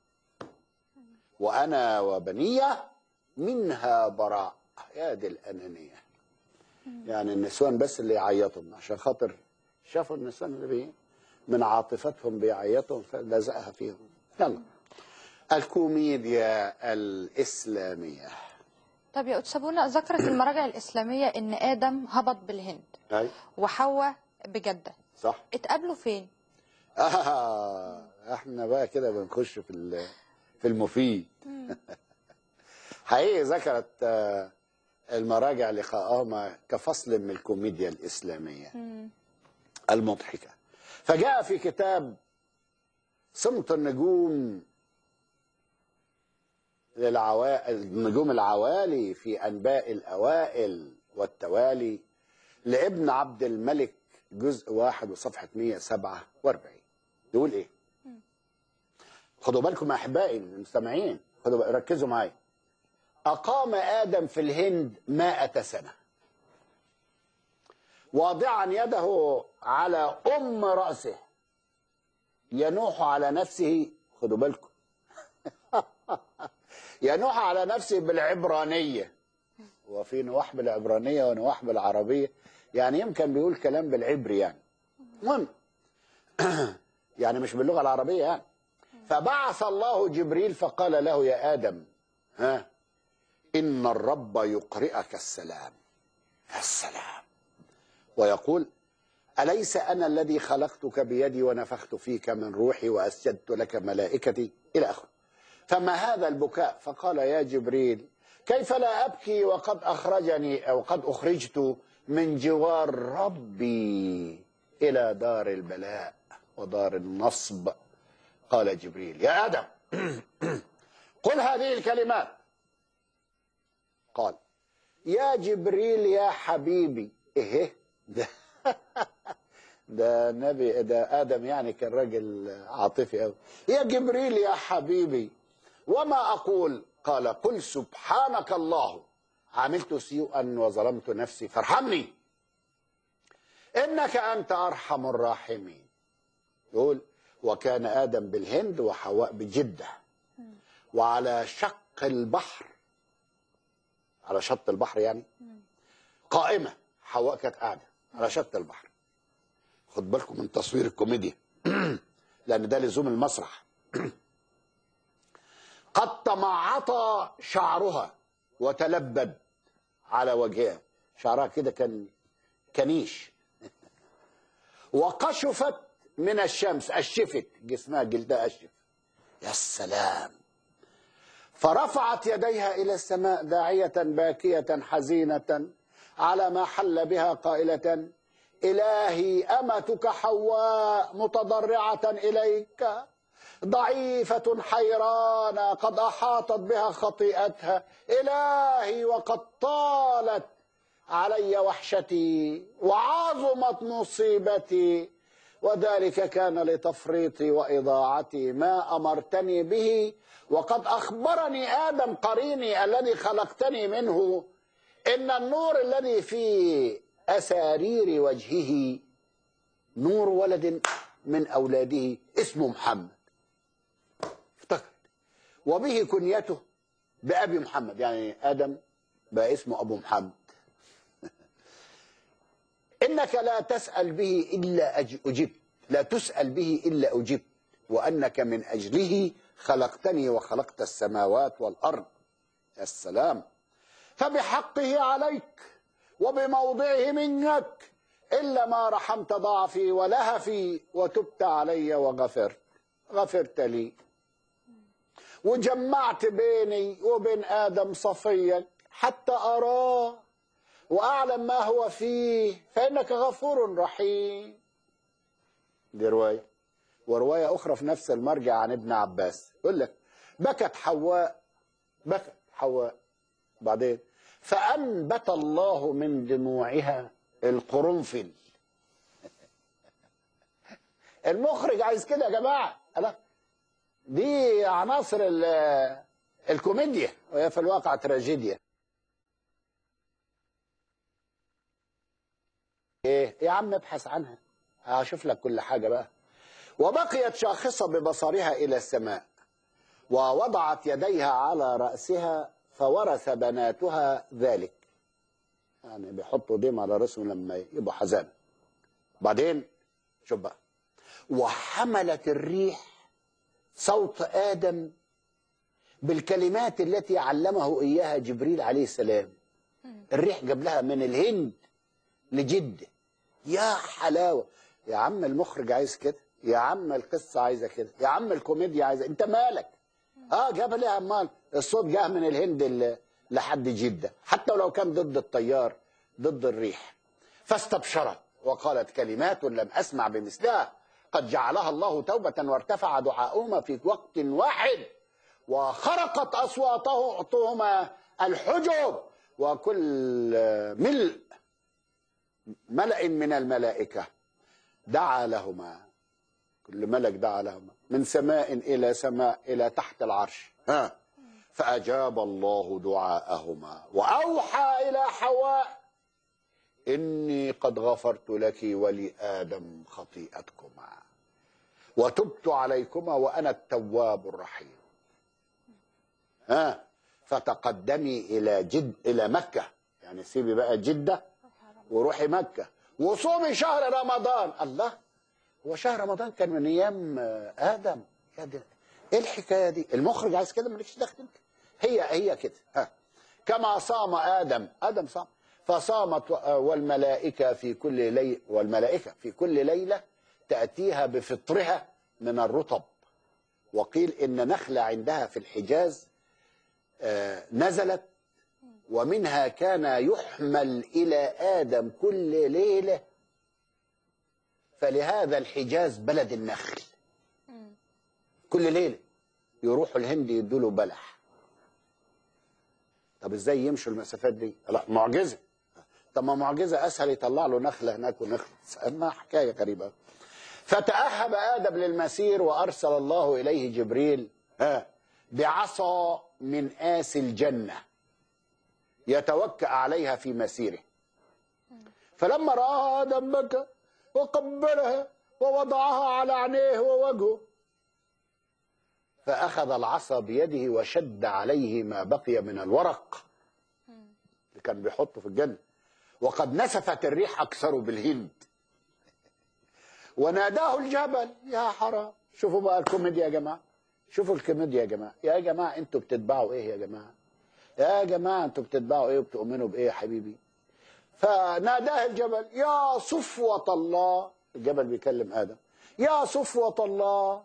وأنا وبنية منها براء يا دي الأنانية يعني النسوان بس اللي يعيطوا عشان خاطر شافوا النسوان اللي بي من عاطفتهم بيعيطوا فلزقها فيهم يلا الكوميديا الإسلامية طب يا أستاذ بونا ذكرت المراجع الإسلامية إن آدم هبط بالهند أي وحواء بجدة صح اتقابلوا فين؟ آه احنا بقى كده بنخش في ال- في المفيد حقيقي ذكرت آه، المراجع لقاءهما كفصل من الكوميديا الإسلامية المضحكة فجاء في كتاب صمت النجوم للعوا... النجوم العوالي في أنباء الأوائل والتوالي لابن عبد الملك جزء واحد وصفحة 147 يقول ايه خدوا بالكم يا احبائي المستمعين خدوا بقى ركزوا معايا اقام ادم في الهند مائة سنة واضعا يده على ام رأسه ينوح على نفسه خدوا بالكم ينوح على نفسه بالعبرانية وفي نواح بالعبرانية ونواح بالعربية يعني يمكن بيقول كلام بالعبري يعني المهم يعني مش باللغة العربية يعني فبعث الله جبريل فقال له يا آدم ها إن الرب يقرئك السلام السلام ويقول أليس أنا الذي خلقتك بيدي ونفخت فيك من روحي وأسجدت لك ملائكتي إلى آخره فما هذا البكاء فقال يا جبريل كيف لا أبكي وقد أخرجني أو قد أخرجت من جوار ربي إلى دار البلاء ودار النصب قال جبريل يا آدم قل هذه الكلمات قال يا جبريل يا حبيبي ايه ده ده نبي ده ادم يعني كان راجل عاطفي قوي يا جبريل يا حبيبي وما اقول قال قل سبحانك الله عملت سوءا وظلمت نفسي فارحمني انك انت ارحم الراحمين يقول وكان ادم بالهند وحواء بجده وعلى شق البحر على شط البحر يعني قائمه حواء كانت قاعده على شط البحر خد بالكم من تصوير الكوميديا لان ده لزوم المسرح قد تمعط شعرها وتلبد على وجهها شعرها كده كان كنيش وقشفت من الشمس أشفت جسمها جلدها أشف يا سلام فرفعت يديها إلى السماء داعية باكية حزينة على ما حل بها قائلة إلهي أمتك حواء متضرعة إليك ضعيفة حيرانة قد أحاطت بها خطيئتها إلهي وقد طالت علي وحشتي وعظمت مصيبتي وذلك كان لتفريطي وإضاعتي ما أمرتني به وقد أخبرني آدم قريني الذي خلقتني منه إن النور الذي في أسارير وجهه نور ولد من أولاده اسمه محمد افتكر وبه كنيته بأبي محمد يعني آدم بقى اسمه أبو محمد إنك لا تسأل به إلا أج- أجبت لا تسأل به إلا أجبت وأنك من أجله خلقتني وخلقت السماوات والأرض يا السلام فبحقه عليك وبموضعه منك إلا ما رحمت ضعفي ولهفي وتبت علي وغفرت غفرت لي وجمعت بيني وبين آدم صفيك حتى أراه وأعلم ما هو فيه فإنك غفور رحيم دي رواية ورواية أخرى في نفس المرجع عن ابن عباس يقول لك بكت حواء بكت حواء بعدين فأنبت الله من دموعها القرنفل المخرج عايز كده يا جماعة ألا دي عناصر ال- الكوميديا وهي في الواقع تراجيديا ايه يا عم ابحث عنها هشوف لك كل حاجة بقى وبقيت شاخصة ببصرها إلى السماء ووضعت يديها على رأسها فورث بناتها ذلك يعني بيحطوا ديم على رأسهم لما يبقوا حزان بعدين شوف بقى وحملت الريح صوت آدم بالكلمات التي علمه إياها جبريل عليه السلام الريح جاب لها من الهند لجدة يا حلاوة يا عم المخرج عايز كده يا عم القصة عايزة كده يا عم الكوميديا عايزة انت مالك اه جاب لها امال الصوت جه من الهند ل- لحد جدة حتى ولو كان ضد التيار ضد الريح فاستبشرت وقالت كلمات لم أسمع بمثلها قد جعلها الله توبة وارتفع دعاؤهما في وقت واحد وخرقت أصواتهما الحجب وكل ملء ملأ من الملائكة دعا لهما كل ملك دعا لهما من سماء إلى سماء إلى تحت العرش ها فأجاب الله دعاءهما وأوحى إلى حواء إني قد غفرت لك ولآدم خطيئتكما وتبت عليكما وأنا التواب الرحيم ها فتقدمي إلى جد إلى مكة يعني سيبي بقى جدة وروحي مكة وصومي شهر رمضان الله هو شهر رمضان كان من ايام آه، ادم يا ده ايه الحكايه دي المخرج عايز كده مالكش دخل انت هي هي كده ها كما صام ادم ادم صام فصامت و- آه، والملائكه في كل ليل والملائكه في كل ليله تاتيها بفطرها من الرطب وقيل ان نخله عندها في الحجاز آه، نزلت ومنها كان يحمل الى ادم كل ليله فلهذا الحجاز بلد النخل كل ليله يروحوا الهند يدوا له بلح طب ازاي يمشوا المسافات دي لا معجزه طب ما معجزه اسهل يطلع له نخله هناك ونخلص اما حكايه غريبه فتأهب آدم للمسير وأرسل الله إليه جبريل ها بعصا من آس الجنة يتوكأ عليها في مسيره فلما رآها آدم بكى وقبلها ووضعها على عينيه ووجهه فأخذ العصا بيده وشد عليه ما بقي من الورق اللي كان بيحطه في الجنة وقد نسفت الريح أكثر بالهند وناداه الجبل يا حرام شوفوا بقى الكوميديا يا جماعة شوفوا الكوميديا يا جماعة يا جماعة انتوا بتتبعوا ايه يا جماعة يا جماعة انتوا بتتبعوا ايه وبتؤمنوا بايه يا حبيبي فناداه الجبل يا صفوة الله الجبل بيكلم آدم يا صفوة الله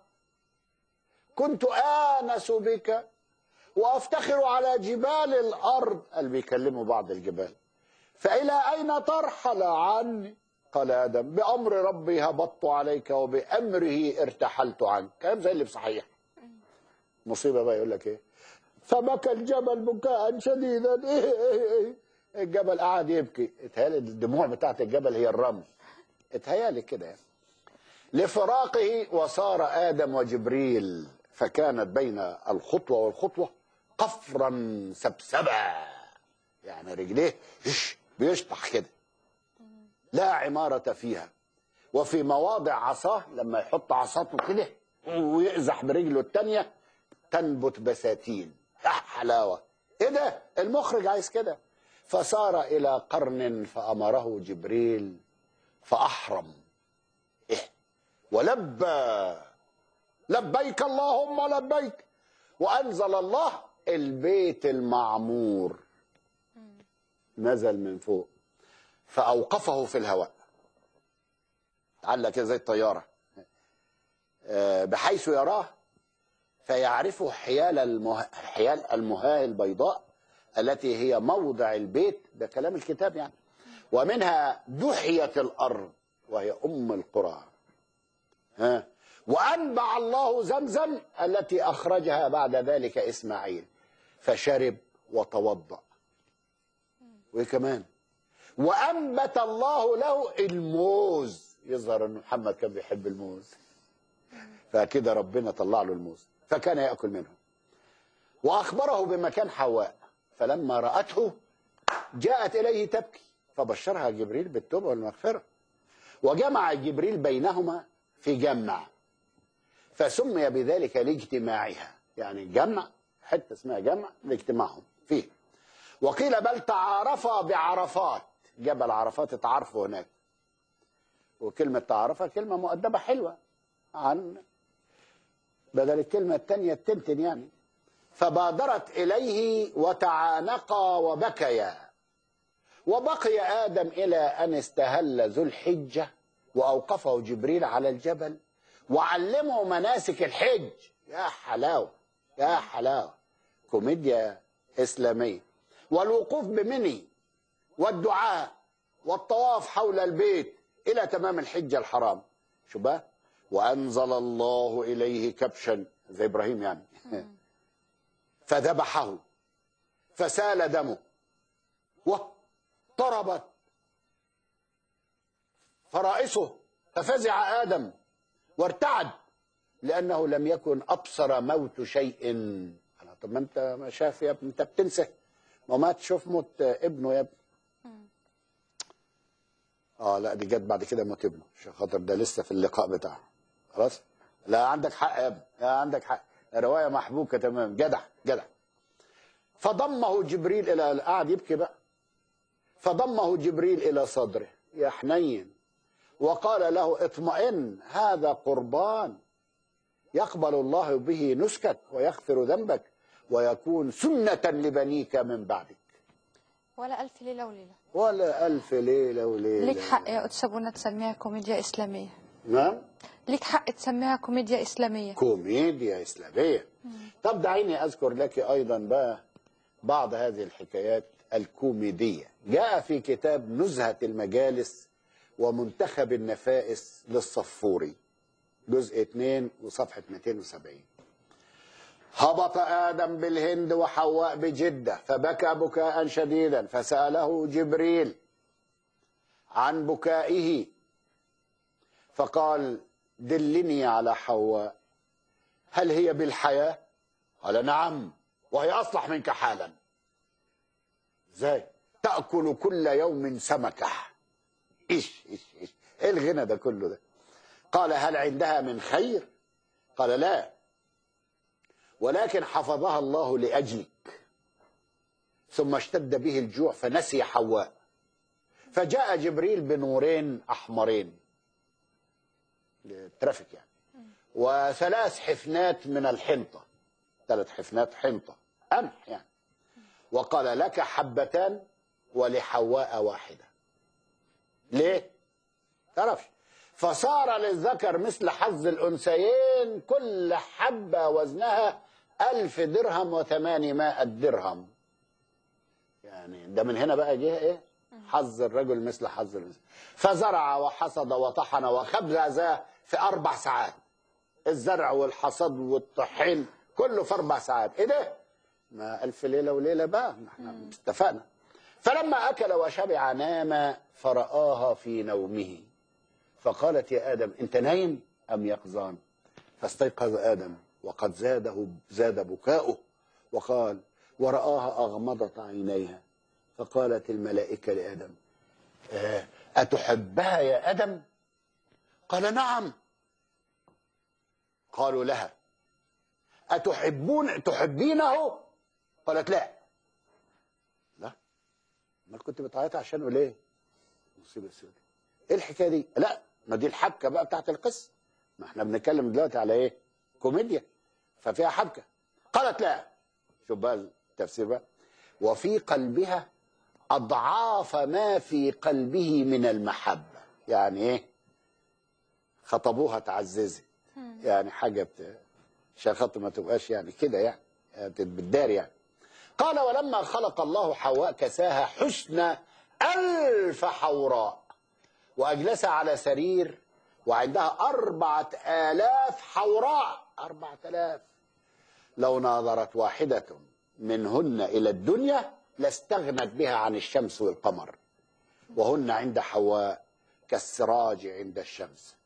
كنت آنس بك وأفتخر على جبال الأرض قال بيكلموا بعض الجبال فإلى أين ترحل عني قال آدم بأمر ربي هبطت عليك وبأمره ارتحلت عنك كلام زي اللي بصحيح مصيبة بقى يقول لك إيه فبكى الجبل بكاء شديدا إيه إيه إيه الجبل قعد يبكي اتهيألي الدموع بتاعت الجبل هي الرمل اتهيألي كده يعني لفراقه وصار آدم وجبريل فكانت بين الخطوة والخطوة قفرا سبسبا يعني رجليه إيش بيشطح كده لا عمارة فيها وفي مواضع عصاه لما يحط عصاته كده ويقزح برجله التانية تنبت بساتين يا حلاوة ايه ده المخرج عايز كده فصار إلى قرن فأمره جبريل فأحرم إيه ولبى لبيك اللهم لبيك وأنزل الله البيت المعمور نزل من فوق فأوقفه في الهواء علق كده زي الطيارة آه، بحيث يراه فيعرفه حيال المه... حيال المهاه البيضاء التي هي موضع البيت ده كلام الكتاب يعني ومنها دحيت الأرض وهي أم القرى ها وأنبع الله زمزم التي أخرجها بعد ذلك إسماعيل فشرب وتوضأ وإيه كمان وأنبت الله له الموز يظهر أن محمد كان بيحب الموز فكده ربنا طلع له الموز فكان يأكل منه وأخبره بمكان حواء فلما رأته جاءت إليه تبكي فبشرها جبريل بالتوبة والمغفرة وجمع جبريل بينهما في جمع فسمي بذلك لاجتماعها يعني جمع حتة اسمها جمع لاجتماعهم فيه وقيل بل تعارفا بعرفات جبل عرفات اتعارفوا هناك وكلمة تعارفها كلمة مؤدبة حلوة عن بدل الكلمة الثانية التنتن يعني فبادرت إليه وتعانقا وبكيا وبقي آدم إلى أن استهل ذو الحجة وأوقفه جبريل على الجبل وعلمه مناسك الحج يا حلاوة يا حلاوة كوميديا إسلامية والوقوف بمني والدعاء والطواف حول البيت إلى تمام الحجة الحرام شو بقى وأنزل الله إليه كبشا زي إبراهيم يعني فذبحه فسال دمه واضطربت فرائسه ففزع آدم وارتعد لأنه لم يكن أبصر موت شيء أنا طب ما أنت ما شاف يا ابني أنت بتنسى ما ما تشوف موت ابنه يا ابني اه لا دي جت بعد كده موت ابنه عشان خاطر ده لسه في اللقاء بتاعه خلاص لا عندك حق يا ابني لا عندك حق روايه محبوكه تمام جدع جدع فضمه جبريل الى قعد يبكي بقى فضمه جبريل الى صدره يا حنين وقال له اطمئن هذا قربان يقبل الله به نسكك ويغفر ذنبك ويكون سنة لبنيك من بعدك ولا ألف ليلة وليلة ولا ألف ليلة وليلة ليك حق يا قدس أبونا تسميها كوميديا إسلامية نعم ليك حق تسميها كوميديا إسلامية كوميديا إسلامية طب دعيني أذكر لك أيضا بقى بعض هذه الحكايات الكوميدية جاء في كتاب نزهة المجالس ومنتخب النفائس للصفوري جزء 2 وصفحة 270 هبط آدم بالهند وحواء بجدة فبكى بكاء شديدا فسأله جبريل عن بكائه فقال دلني على حواء هل هي بالحياة قال نعم وهي أصلح منك حالا ازاي تأكل كل يوم سمكة إيش إيش إيش إيه الغنى ده كله ده قال هل عندها من خير قال لا ولكن حفظها الله لأجلك ثم اشتد به الجوع فنسي حواء فجاء جبريل بنورين أحمرين ترافيك يعني وثلاث حفنات من الحنطة ثلاث حفنات حنطة قمح يعني وقال لك حبتان ولحواء واحدة ليه؟ تعرفش فصار للذكر مثل حظ الأنثيين كل حبة وزنها ألف درهم وثمانمائة درهم يعني ده من هنا بقى جه ايه حظ الرجل مثل حظ الانثى فزرع وحصد وطحن وخبز في اربع ساعات الزرع والحصاد والطحين كله في اربع ساعات ايه ده ما الف ليله وليله بقى ما احنا اتفقنا فلما اكل وشبع نام فرآها في نومه فقالت يا ادم انت نايم ام يقظان فاستيقظ ادم وقد زاده زاد بكاؤه وقال ورآها أغمضت عينيها فقالت الملائكة لآدم آه، أتحبها يا آدم قال نعم قالوا لها أتحبون تحبينه قالت لا لا ما كنت بتعيط عشانه ليه مصيبة سودة ايه الحكاية دي لا ما دي الحبكة بقى بتاعت القصة ما احنا بنتكلم دلوقتي على ايه كوميديا ففيها حبكة قالت لا شوف بقى التفسير بقى وفي قلبها أضعاف ما في قلبه من المحبة يعني إيه خطبوها تعززت يعني حاجة بت... عشان خاطر ما تبقاش يعني كده يعني بتدار يعني قال ولما خلق الله حواء كساها حسن ألف حوراء وأجلسها على سرير وعندها أربعة آلاف حوراء أربعة آلاف لو ناظرت واحدة منهن إلى الدنيا لاستغنت بها عن الشمس والقمر وهن عند حواء كالسراج عند الشمس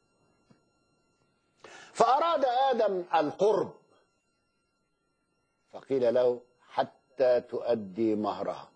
فأراد آدم القرب فقيل له حتى تؤدي مهرها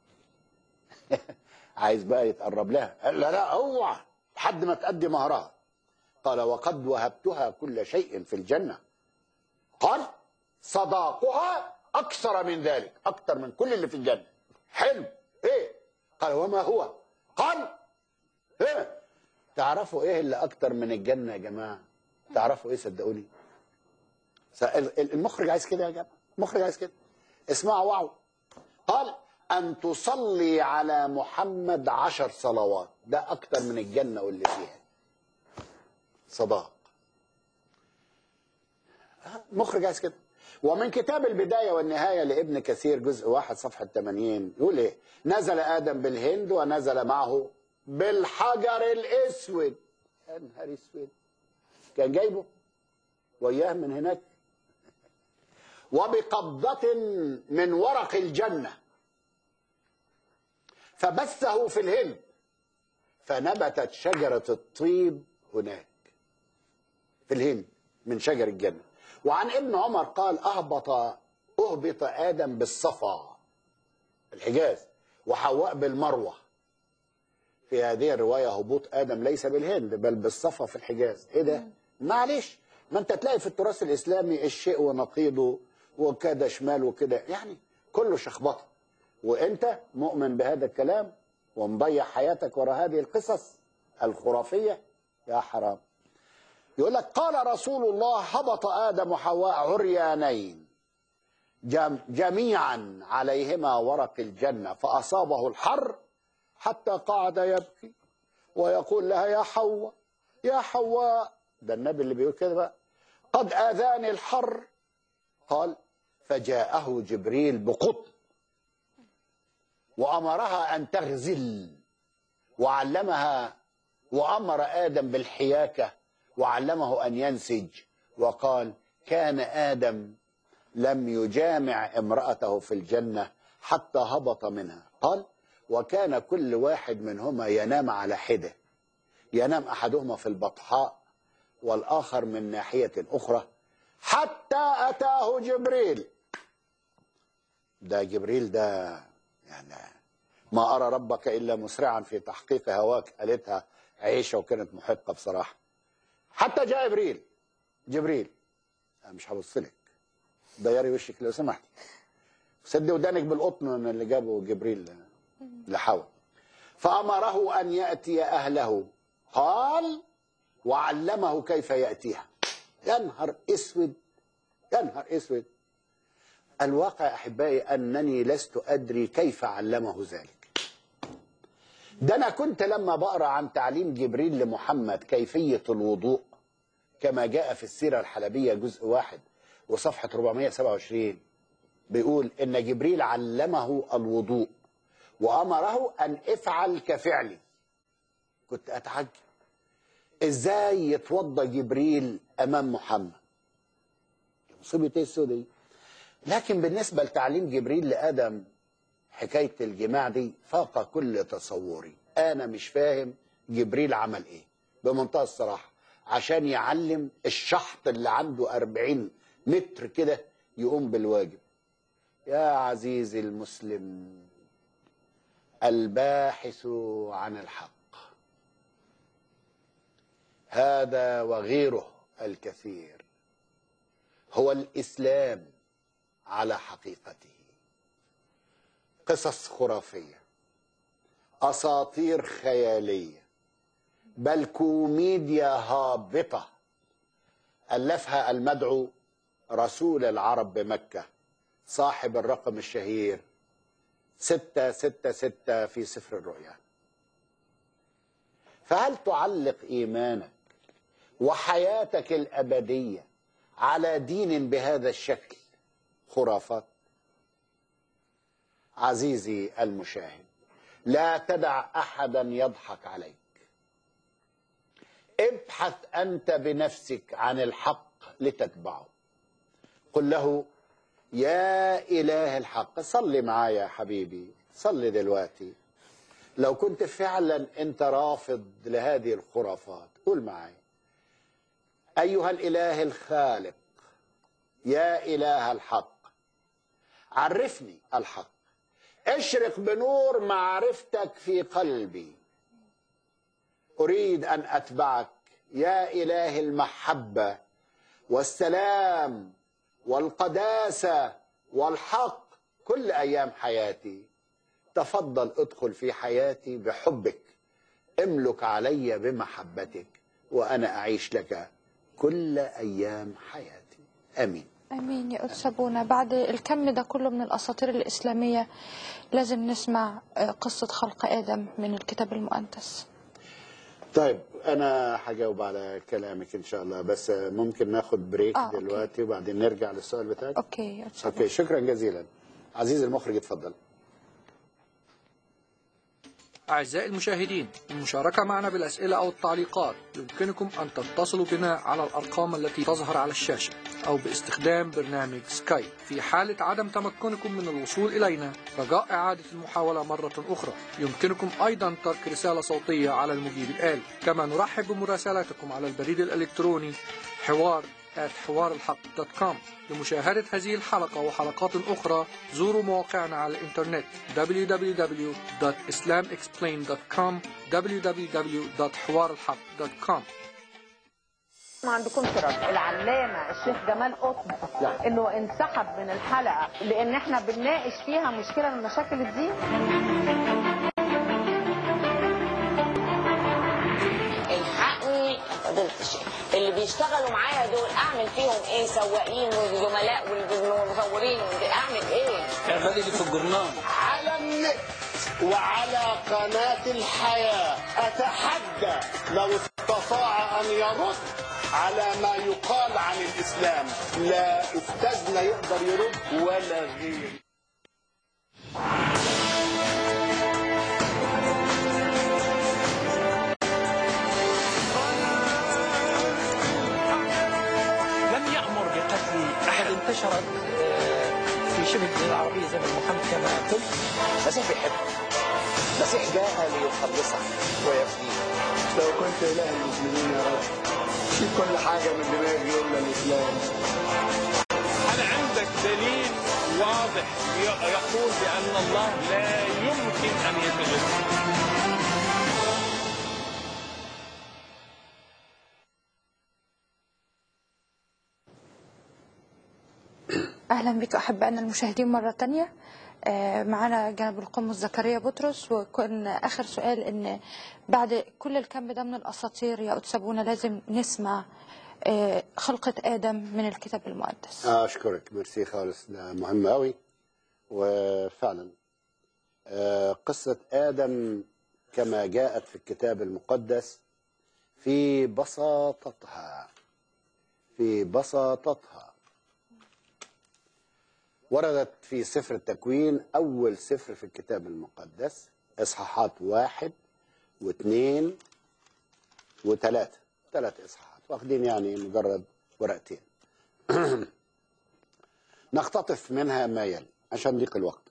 عايز بقى يتقرب لها قال لا لا اوعى لحد ما تأدي مهرها قال وقد وهبتها كل شيء في الجنة قال صداقها أكثر من ذلك أكثر من كل اللي في الجنة حلو إيه قال وما هو قال إيه تعرفوا إيه اللي أكثر من الجنة يا جماعة تعرفوا إيه صدقوني س- ال- ال- المخرج عايز كده يا جماعة المخرج عايز كده اسمعوا واو قال أن تصلي على محمد عشر صلوات ده أكثر من الجنة واللي فيها صداق مخرج عايز كده ومن كتاب البداية والنهاية لابن كثير جزء واحد صفحة 80 يقول ايه نزل آدم بالهند ونزل معه بالحجر الأسود يا نهار اسود كان جايبه وياه من هناك وبقبضة من ورق الجنة فبثه في الهند فنبتت شجرة الطيب هناك في الهند من شجر الجنة وعن ابن عمر قال أهبط أهبط آدم بالصفا الحجاز وحواء بالمروة في هذه الرواية هبوط آدم ليس بالهند بل بالصفا في الحجاز إيه ده؟ معلش ما أنت تلاقي في التراث الإسلامي الشيء ونقيضه وكده شمال وكده يعني كله شخبطة وأنت مؤمن بهذا الكلام ومضيع حياتك وراء هذه القصص الخرافية يا حرام يقول لك قال رسول الله هبط آدم وحواء عريانين جم جميعا عليهما ورق الجنة فأصابه الحر حتى قعد يبكي ويقول لها يا حواء يا حواء ده النبي اللي بيقول كده بقى قد آذاني الحر قال فجاءه جبريل بقطن وأمرها أن تغزل وعلمها وأمر آدم بالحياكة وعلمه أن ينسج وقال كان آدم لم يجامع امرأته في الجنة حتى هبط منها قال وكان كل واحد منهما ينام على حده ينام أحدهما في البطحاء والآخر من ناحية أخرى حتى أتاه جبريل ده جبريل ده يعني ما أرى ربك إلا مسرعا في تحقيق هواك قالتها عيشة وكانت محقة بصراحة حتى جاء جبريل جبريل أنا مش هبص لك ديري وشك لو سمحت سد ودانك بالقطن من اللي جابه جبريل لحواء فأمره أن يأتي أهله قال وعلمه كيف يأتيها يا نهار اسود يا نهار اسود الواقع احبائي انني لست ادري كيف علمه ذلك ده انا كنت لما بقرا عن تعليم جبريل لمحمد كيفيه الوضوء كما جاء في السيره الحلبيه جزء واحد وصفحه 427 بيقول ان جبريل علمه الوضوء وامره ان افعل كفعلي كنت اتعجب ازاي يتوضى جبريل امام محمد مصيبه ايه السودة دي لكن بالنسبه لتعليم جبريل لادم حكايه الجماع دي فاق كل تصوري انا مش فاهم جبريل عمل ايه بمنتهى الصراحه عشان يعلم الشحط اللي عنده 40 متر كده يقوم بالواجب يا عزيزي المسلم الباحث عن الحق هذا وغيره الكثير هو الاسلام على حقيقته قصص خرافيه اساطير خياليه بل كوميديا هابطه الفها المدعو رسول العرب بمكه صاحب الرقم الشهير ستة ستة ستة في سفر الرؤيا فهل تعلق إيمانك وحياتك الأبدية على دين بهذا الشكل خرافات عزيزي المشاهد لا تدع أحدا يضحك عليك ابحث أنت بنفسك عن الحق لتتبعه قل له يا إله الحق صلي معايا يا حبيبي صلي دلوقتي لو كنت فعلا أنت رافض لهذه الخرافات قول معايا أيها الإله الخالق يا إله الحق عرفني الحق اشرق بنور معرفتك في قلبي أريد أن أتبعك يا إله المحبة والسلام والقداسة والحق كل أيام حياتي تفضل ادخل في حياتي بحبك املك علي بمحبتك وأنا أعيش لك كل أيام حياتي أمين امين يا قدس ابونا بعد الكم ده كله من الاساطير الاسلاميه لازم نسمع آه، قصه خلق ادم من الكتاب المقدس طيب أنا هجاوب على كلامك إن شاء الله بس ممكن ناخد بريك آه، أوكي. دلوقتي وبعدين نرجع للسؤال بتاعك اوكي يا قدس أوكي شكرا جزيلا عزيزي المخرج اتفضل أعزائي المشاهدين المشاركة معنا بالأسئلة أو التعليقات يمكنكم أن تتصلوا بنا على الأرقام التي تظهر على الشاشة أو باستخدام برنامج سكايب في حالة عدم تمكنكم من الوصول إلينا رجاء إعادة المحاولة مرة أخرى يمكنكم أيضا ترك رسالة صوتية على المجيب الآلي كما نرحب بمراسلاتكم على البريد الإلكتروني حوار حوار الحق دوت كوم لمشاهدة هذه الحلقة وحلقات أخرى زوروا مواقعنا على الإنترنت www.islamexplained.com www.حوارالحق.com ما عندكمش رد العلامه الشيخ جمال قطب انه انسحب من الحلقه لان احنا بنناقش فيها مشكله من مشاكل الدين الحقني يا فضيلة الشيخ اللي بيشتغلوا معايا دول اعمل فيهم ايه سواقين وزملاء والمصورين اعمل ايه اعملي لي في الجرنان على النت وعلى قناة الحياة أتحدى لو استطاع أن يرد على ما يقال عن الإسلام لا أستاذنا يقدر يرد ولا غير لم يأمر بقتل أحد انتشرت آه، في شبه الجزيرة العربية زي ما محمد كما قلت المسيح بيحب المسيح جاء ليخلصك ويفديك لو كنت إله المسلمين يا رب شيل كل حاجة من دماغي إلا الإسلام هل عندك دليل واضح ي- يقول بأن الله لا يمكن أن يتجسد اهلا بك احبائنا المشاهدين مره تانية آه، معانا جناب القمص زكريا بطرس وكان اخر سؤال ان بعد كل الكم ده من الاساطير يا قدس ابونا لازم نسمع آه، خلقه ادم من الكتاب المقدس أشكرك ميرسي خالص ده مهم أوي وفعلا آه، قصة آدم كما جاءت في الكتاب المقدس في بساطتها في بساطتها وردت في سفر التكوين أول سفر في الكتاب المقدس إصحاحات واحد واثنين وثلاثة ثلاث إصحاحات واخدين يعني مجرد ورقتين نختطف منها ما يلي عشان ضيق الوقت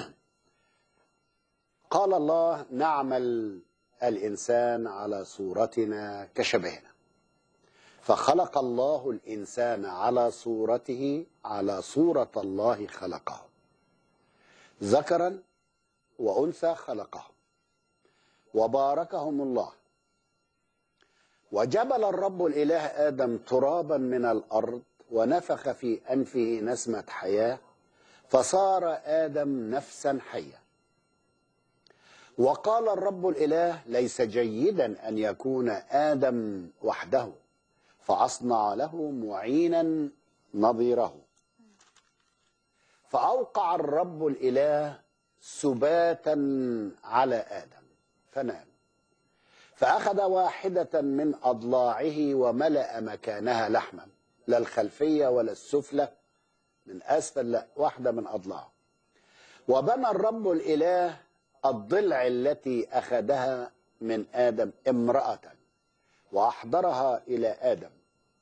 قال الله نعمل الإنسان على صورتنا كشبهنا فخلق الله الإنسان على صورته على صورة الله خلقه ذكرا وأنثى خلقهم وباركهم الله وجبل الرب الإله آدم ترابا من الأرض ونفخ في أنفه نسمة حياة فصار آدم نفسا حية وقال الرب الإله ليس جيدا أن يكون آدم وحده فأصنع له معينا نظيره فأوقع الرب الإله سباتا على آدم فنام فأخذ واحدة من أضلاعه وملأ مكانها لحما لا الخلفية ولا السفلى من أسفل لا واحدة من أضلاعه وبنى الرب الإله الضلع التي أخذها من آدم امرأة وأحضرها إلى آدم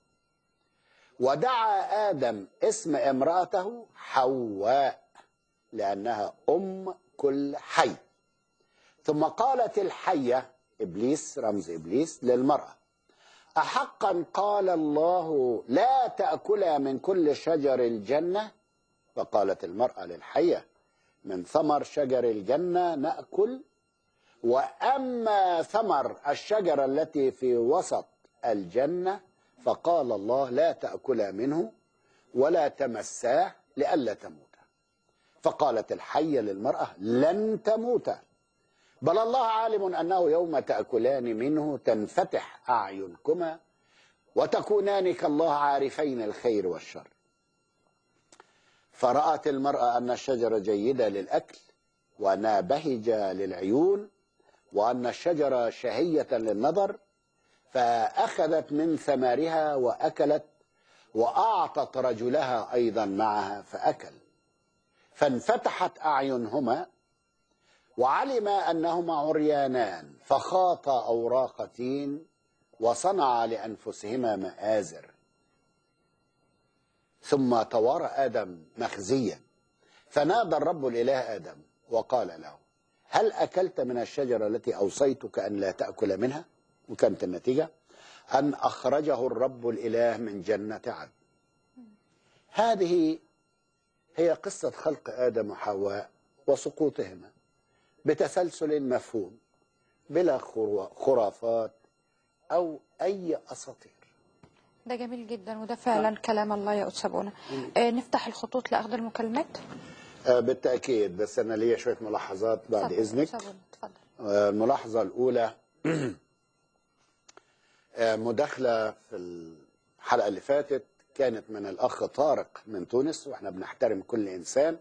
ودعا آدم اسم امرأته حواء لأنها أم كل حي ثم قالت الحية إبليس رمز إبليس للمرأة أحقا قال الله لا تأكلا من كل شجر الجنة فقالت المرأة للحية من ثمر شجر الجنة نأكل وأما ثمر الشجرة التي في وسط الجنة فقال الله لا تأكلا منه ولا تمساه لئلا تموتا فقالت الحية للمرأة لن تموتا بل الله عالم أنه يوم تأكلان منه تنفتح أعينكما وتكونان كالله عارفين الخير والشر فرأت المرأة أن الشجرة جيدة للأكل وأنها بهجة للعيون وأن الشجرة شهية للنظر فأخذت من ثمارها وأكلت وأعطت رجلها أيضا معها فأكل فانفتحت أعينهما وعلم أنهما عريانان فخاطا أوراق تين وصنعا لأنفسهما مآزر ثم توارى آدم مخزيا فنادى الرب الإله آدم وقال له هل أكلت من الشجرة التي أوصيتك أن لا تأكل منها وكانت النتيجة أن أخرجه الرب الإله من جنة عدن هذه هي قصة خلق آدم وحواء وسقوطهما بتسلسل مفهوم بلا خرافات أو أي أساطير ده جميل جدا وده فعلا كلام الله يا أتسابونا آه نفتح الخطوط لأخذ المكالمات آه بالتأكيد بس أنا ليا شوية ملاحظات بعد اتفضل، إذنك اتفضل اتفضل آه، الملاحظة الأولى آه، مداخلة في الحلقة اللي فاتت كانت من الأخ طارق من تونس وإحنا بنحترم كل إنسان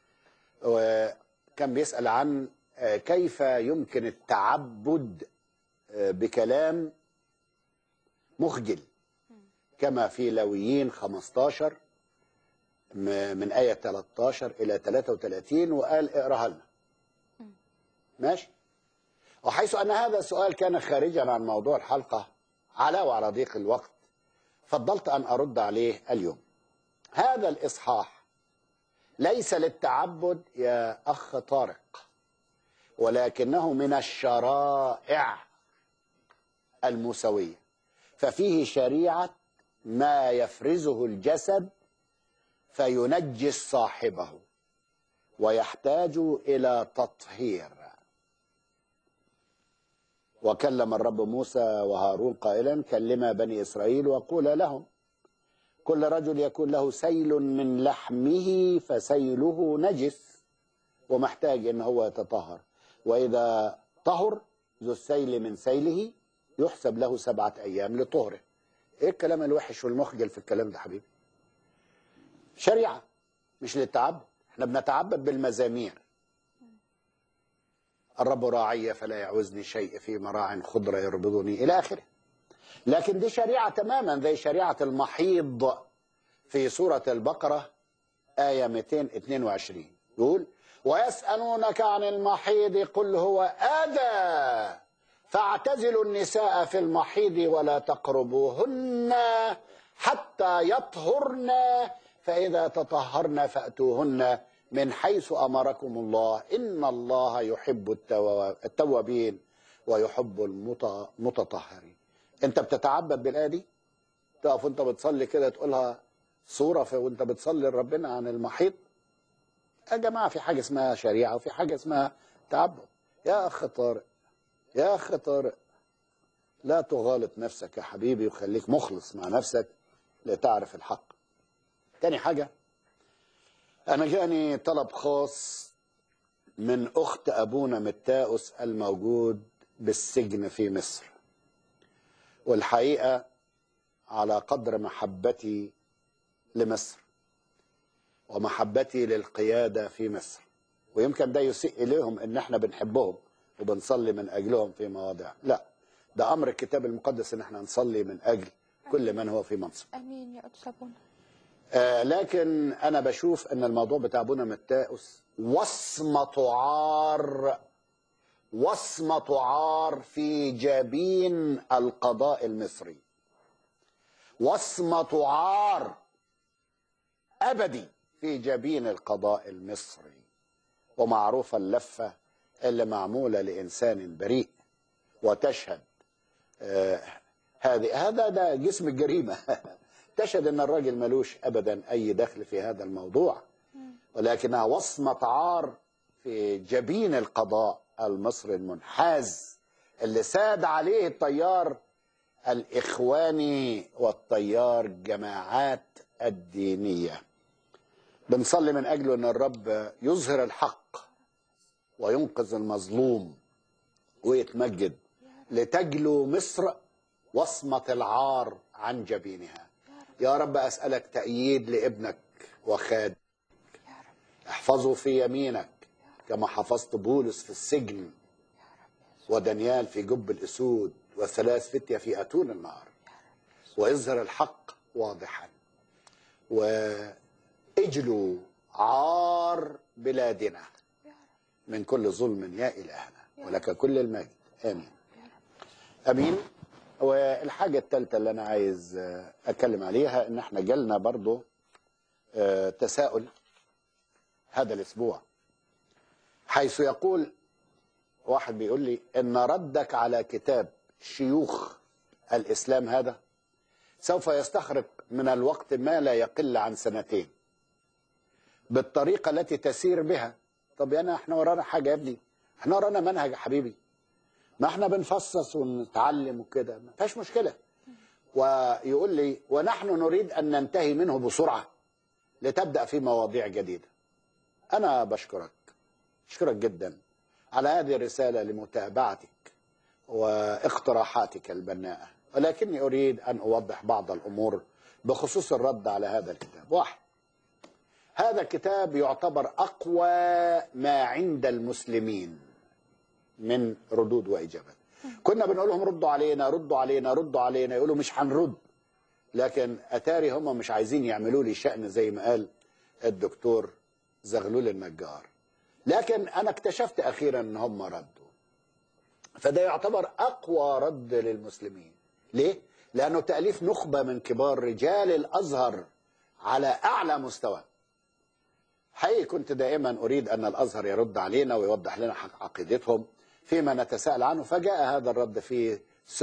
وكان بيسأل عن آه، كيف يمكن التعبد آه، بكلام مخجل كما في لويين 15 م- من آية 13 إلى 33 وقال اقراها لنا ماشي وحيث أن هذا السؤال كان خارجا عن موضوع الحلقة على وعلى ضيق الوقت فضلت أن أرد عليه اليوم هذا الإصحاح ليس للتعبد يا أخ طارق ولكنه من الشرائع الموسوية ففيه شريعة ما يفرزه الجسد فينجس صاحبه ويحتاج إلى تطهير وكلم الرب موسى وهارون قائلا كلما بني إسرائيل وقول لهم كل رجل يكون له سيل من لحمه فسيله نجس ومحتاج ان هو يتطهر واذا طهر ذو السيل من سيله يحسب له سبعة ايام لطهره ايه الكلام الوحش والمخجل في الكلام ده حبيبي شريعة مش للتعبد احنا بنتعبد بالمزامير الرب راعي فلا يعوزني شيء في مراع خضرة يربضني إلى آخره لكن دي شريعة تماما زي شريعة المحيض في سورة البقرة آية 222 يقول ويسألونك عن المحيض قل هو أذى فاعتزلوا النساء في المحيض ولا تقربوهن حتى يطهرن فإذا تطهرن فأتوهن من حيث أمركم الله إن الله يحب التوا- التوابين ويحب المت- المتطهرين أنت بتتعبد بالآية دي تقف وانت بتصلي كده تقولها صورة في وانت بتصلي لربنا عن المحيط يا جماعة في حاجة اسمها شريعة وفي حاجة اسمها تعبد يا أخ طارق يا أخ طارق لا تغالط نفسك يا حبيبي وخليك مخلص مع نفسك لتعرف الحق تاني حاجة أنا جاني طلب خاص من أخت أبونا متاؤس الموجود بالسجن في مصر والحقيقة على قدر محبتي لمصر ومحبتي للقيادة في مصر ويمكن ده يسيء إليهم إن إحنا بنحبهم وبنصلي من أجلهم في مواضع لا ده أمر الكتاب المقدس إن إحنا نصلي من أجل كل من هو في منصب امين يا قدس ابونا آه لكن أنا بشوف إن الموضوع بتاع أبونا متاؤس وصمة عار وصمة عار في جبين القضاء المصري وصمة عار أبدي في جبين القضاء المصري ومعروفة اللفة اللي معمولة لإنسان بريء وتشهد آه هذه هذا ده جسم الجريمة تشهد أن الراجل ملوش أبدا أي دخل في هذا الموضوع ولكنها وصمة عار في جبين القضاء المصري المنحاز اللي ساد عليه التيار الإخواني والتيار جماعات الدينية بنصلي من أجله أن الرب يظهر الحق وينقذ المظلوم ويتمجد لتجلو مصر وصمة العار عن جبينها يا رب أسألك تأييد لابنك وخادمك احفظه في يمينك كما حفظت بولس في السجن ودانيال في جب الأسود وثلاث فتية في أتون النار ويظهر الحق واضحا واجلوا عار بلادنا من كل ظلم يا إلهنا ولك كل المجد آمين امين والحاجه الثالثه اللي انا عايز آه، اتكلم عليها ان احنا جالنا برضو آه، تساؤل هذا الاسبوع حيث يقول واحد بيقول لي ان ردك على كتاب شيوخ الاسلام هذا سوف يستغرق من الوقت ما لا يقل عن سنتين بالطريقه التي تسير بها طب يا انا احنا ورانا حاجه يا ابني احنا ورانا منهج يا حبيبي ما احنا بنفصص ونتعلم وكده ما فيهاش مشكله ويقول لي ونحن نريد ان ننتهي منه بسرعه لتبدا في مواضيع جديده انا بشكرك اشكرك جدا على هذه الرساله لمتابعتك واقتراحاتك البناءه ولكني اريد ان اوضح بعض الامور بخصوص الرد على هذا الكتاب واحد هذا الكتاب يعتبر اقوى ما عند المسلمين من ردود واجابات كنا بنقول لهم ردوا علينا ردوا علينا ردوا علينا يقولوا مش هنرد لكن اتاري هم مش عايزين يعملوا لي شأن زي ما قال الدكتور زغلول النجار لكن انا اكتشفت اخيرا ان هم ردوا فده يعتبر اقوى رد للمسلمين ليه لانه تاليف نخبه من كبار رجال الازهر على اعلى مستوى حقيقي كنت دائما اريد ان الازهر يرد علينا ويوضح لنا حق عقيدتهم فيما نتساءل عنه فجاء هذا الرد في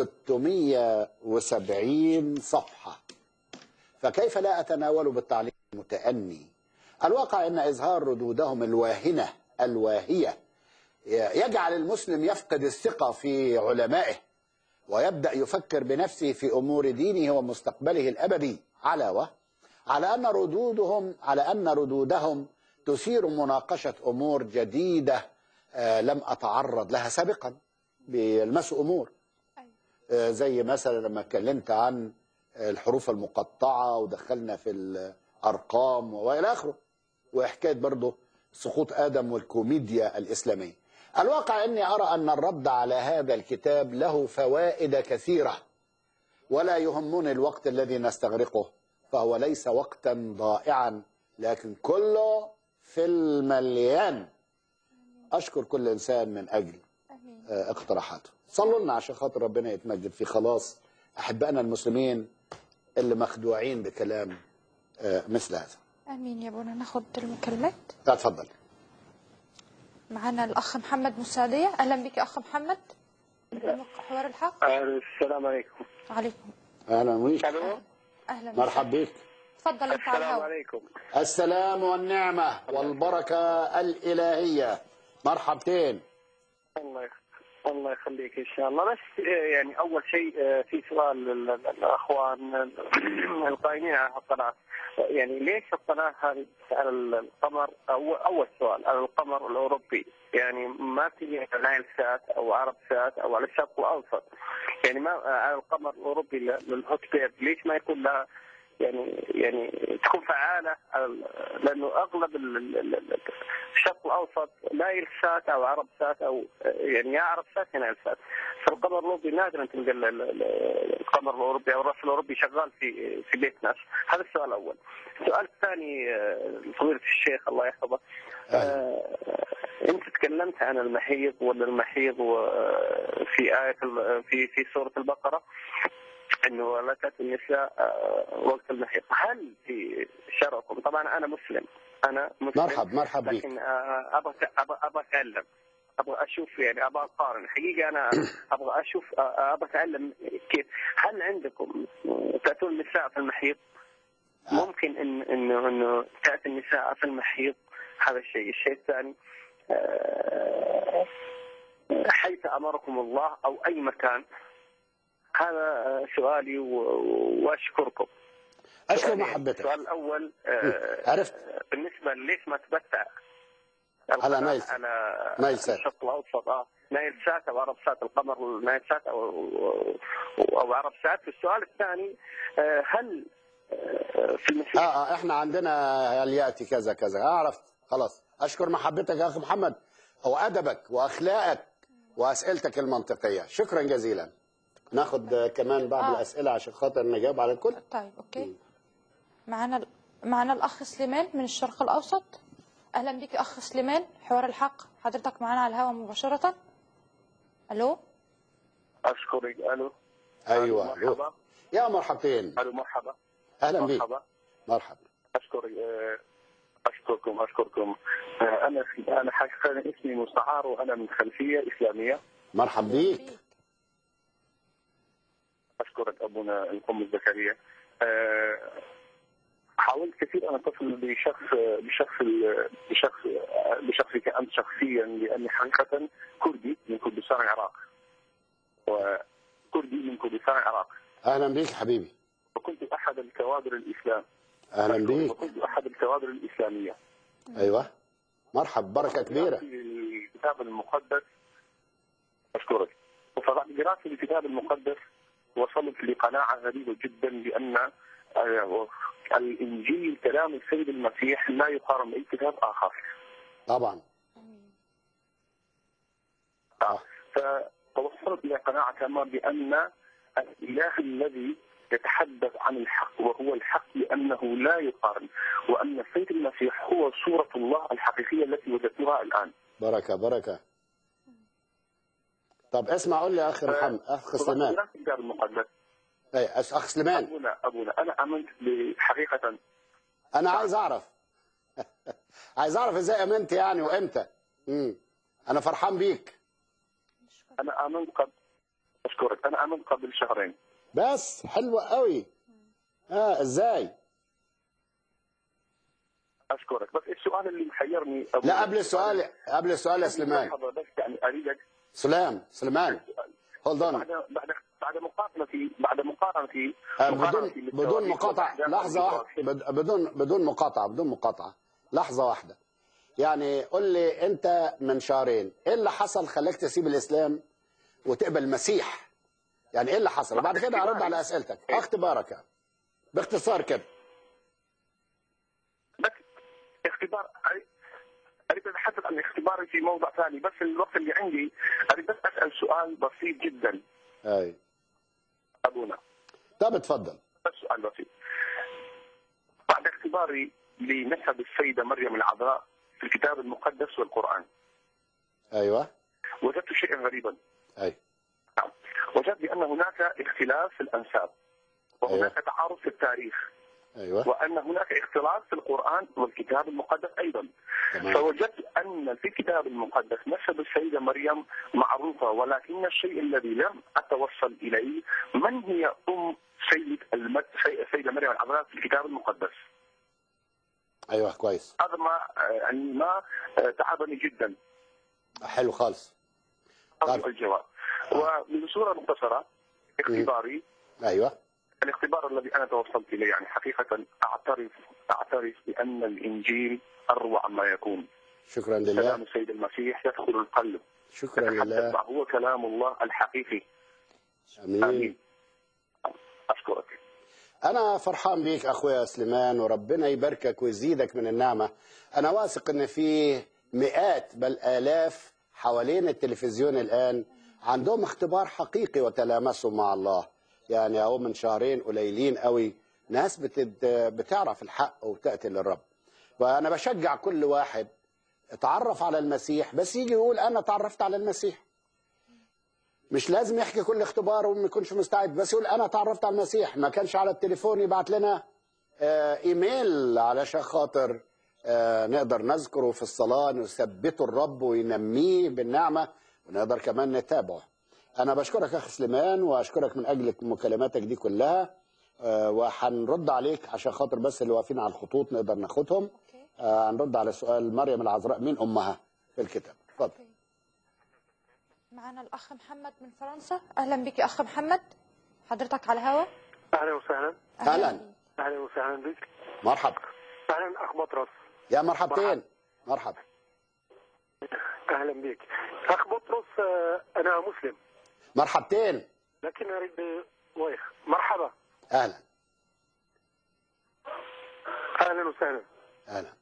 670 صفحه فكيف لا اتناول بالتعليق المتأني الواقع ان اظهار ردودهم الواهنه الواهيه يجعل المسلم يفقد الثقه في علمائه ويبدا يفكر بنفسه في امور دينه ومستقبله الابدي علاوه على ان ردودهم على ان ردودهم تثير مناقشه امور جديده آه، لم اتعرض لها سابقا بيلمسوا امور آه، زي مثلا لما اتكلمت عن الحروف المقطعه ودخلنا في الارقام والى اخره وحكايه برضه سقوط ادم والكوميديا الاسلاميه الواقع اني ارى ان الرد على هذا الكتاب له فوائد كثيره ولا يهمني الوقت الذي نستغرقه فهو ليس وقتا ضائعا لكن كله في المليان اشكر كل انسان من اجل امين آه، اقتراحاته صلوا لنا عشان خاطر ربنا يتمجد في خلاص احبائنا المسلمين اللي مخدوعين بكلام آه، مثل هذا امين يا ابونا ناخد المكالمات اتفضل معانا الاخ محمد مساعديه اهلا بك يا اخ محمد برنامج حوار الحق السلام عليكم عليكم اهلا ويك الو اهلا مرحب بيك تفضل انت على السلام الهواء عليكم السلام والنعمة والبركة الإلهية مرحبتين الله يخ... الله يخليك ان شاء الله بس آه، يعني اول شيء آه، في سؤال لل- للاخوان آه، القائمين على القناه يعني ليش القناه هذه على القمر أو اول سؤال على القمر الاوروبي يعني ما تجي على نايل سات او عرب سات او على الشرق الاوسط يعني ما آه، على القمر الاوروبي لل- للهوت بير ليش ما يكون لها يعني يعني تكون فعاله على- لانه اغلب ال- ال- ال- الشرق الاوسط نايل سات او عرب سات او يعني يا عرب سات يا نايل سات في القمر الاوروبي نادرا تلقى ال- ال- ال- القمر الاوروبي او الرأس الاوروبي شغال في في بيت ناس هذا السؤال الاول السؤال الثاني آه، فضيله الشيخ الله يحفظه آه، انت تكلمت عن المحيض ولا المحيض و- في ايه ال- في في سوره البقره انه لا تاتي النساء آه، وقت المحيض هل في شرعكم طبعا انا مسلم انا مسلم مرحب مرحب بيك لكن آه، ابغى ابغى ابغى اتعلم ابغى اشوف يعني ابغى اقارن حقيقه انا ابغى اشوف آه، ابغى اتعلم كيف هل عندكم تاتون النساء في المحيض؟ ممكن ان انه انه تاتي النساء في المحيض هذا الشيء، الشيء الثاني آه، حيث امركم الله او اي مكان هذا آه، سؤالي و- واشكركم. أشكر يعني محبتك السؤال الاول آه، عرفت بالنسبه ليش ما تبتع على القناة نايل على نايل سات. الشرق الاوسط اه نايل سات او عرب سات القمر نايل سات او او عرب سات السؤال الثاني آه، هل آه، في المسيح آه, آه إحنا عندنا هل يأتي كذا كذا آه عرفت خلاص أشكر محبتك يا أخي محمد وأدبك وأخلاقك وأسئلتك المنطقية شكرا جزيلا ناخد آه، كمان بعض آه. الأسئلة عشان خاطر نجاوب على الكل طيب اوكي معانا معانا الاخ سليمان من الشرق الاوسط اهلا بك يا اخ سليمان حوار الحق حضرتك معانا على الهواء مباشره الو اشكرك الو أيوة ألو. مرحبا يا مرحبتين الو مرحبا أهلا بيك مرحبا مرحبا اشكرك آه، اشكركم اشكركم آه، انا انا حقيقه اسمي مستعار وانا من خلفيه اسلاميه مرحب بيك اشكرك ابونا الام زكريا آه، حاولت كثير ان اتصل بشخص بشخص بشخص بشخصك انت شخصيا لاني حقيقه كردي من كردستان العراق وكردي من كردستان العراق أهلا بيك حبيبي وكنت احد الكوادر الاسلام أهلا بيك وكنت احد الكوادر الاسلاميه أيوة مرحب بركة كبيرة في الكتاب المقدس أشكرك وفي قراءتي للكتاب المقدس وصلت لقناعة غريبة جدا بأن آه، الإنجيل كلام السيد المسيح لا يقارن بأي كتاب آخر طبعا فتوصلت إلى قناعة تامة بأن الإله الذي يتحدث عن الحق وهو الحق لأنه لا يقارن وأن السيد المسيح هو صورة الله الحقيقية التي وجدتها الآن بركة بركة طب اسمع قول لي يا أخي محمد أخ سليمان قراءة الكتاب المقدس أي أس- أخ سليمان ابونا ابونا انا امنت بحقيقه أنا عايز أعرف عايز أعرف إزاي أمنت يعني وإمتى مم. أنا فرحان بيك انا امنت قبل اشكرك انا امنت قبل شهرين بس حلوة قوي آه إزاي اشكرك بس السؤال اللي محيرني أبونا لا قبل السؤال قبل السؤال يا سليمان لحظة بس يعني اريدك سلام سليمان هولد اون بعد بعد بعد مقارنتي بعد مقارنتي بدون مقارنتي بدون للتواريخ مقاطعة وبعد- لحظة واحدة بد- بدون بدون مقاطعة بدون مقاطعة لحظة واحدة يعني قول لي أنت من شهرين إيه اللي حصل خلاك تسيب الإسلام وتقبل المسيح يعني إيه اللي حصل وبعد كده هرد على أسئلتك اختبارك يعني. باختصار كده بس اختبار اريد اتحدث عن اختباري في موضع ثاني بس الوقت اللي عندي اريد بس اسال سؤال بسيط جدا اي ابونا طب اتفضل بس سؤال بسيط بعد اختباري لنسب السيده مريم العذراء في الكتاب المقدس والقران ايوه وجدت شيئا غريبا اي وجدت بان هناك اختلاف في الانساب وهناك تعارض في التاريخ ايوه وان هناك اختلاط في القران والكتاب المقدس ايضا تمام. فوجدت ان في الكتاب المقدس نسب السيده مريم معروفه ولكن الشيء الذي لم اتوصل اليه من هي ام سيد المد... سي- السيده مريم العذراء في الكتاب المقدس ايوه كويس هذا ما آه، يعني ما آه، تعبني جدا حلو خالص هذا الجواب وبصوره مختصره اختباري ايوه الاختبار الذي انا توصلت اليه يعني حقيقه اعترف اعترف بان الانجيل اروع ما يكون شكرا لله كلام السيد المسيح يدخل القلب شكرا لله هو كلام الله الحقيقي امين اشكرك انا فرحان بيك اخويا سليمان وربنا يباركك ويزيدك من النعمه انا واثق ان في مئات بل الاف حوالين التلفزيون الان عندهم اختبار حقيقي وتلامسوا مع الله يعني اهو من شهرين قليلين قوي ناس بتد... بتعرف الحق وتاتي للرب وانا بشجع كل واحد اتعرف على المسيح بس يجي يقول انا تعرفت على المسيح مش لازم يحكي كل اختبار وما يكونش مستعد بس يقول انا تعرفت على المسيح ما كانش على التليفون يبعت لنا آه، ايميل علشان خاطر آه، نقدر نذكره في الصلاه نثبته الرب وينميه بالنعمه ونقدر كمان نتابعه انا بشكرك يا اخي سليمان واشكرك من اجل مكالماتك دي كلها آه، وهنرد عليك عشان خاطر بس اللي واقفين على الخطوط نقدر ناخدهم آه، هنرد على سؤال مريم العذراء مين امها في الكتاب اتفضل معنا الأخ محمد من فرنسا أهلا بك يا أخ محمد حضرتك على الهوا اهلا وسهلا اهلا اهلا وسهلا بك مرحبا اهلا اخ بطرس يا مرحبتين مرحبا اهلا بك اخ بطرس آه، انا مسلم مرحبتين لكن اريد ويخ مرحبا اهلا اهلا وسهلا اهلا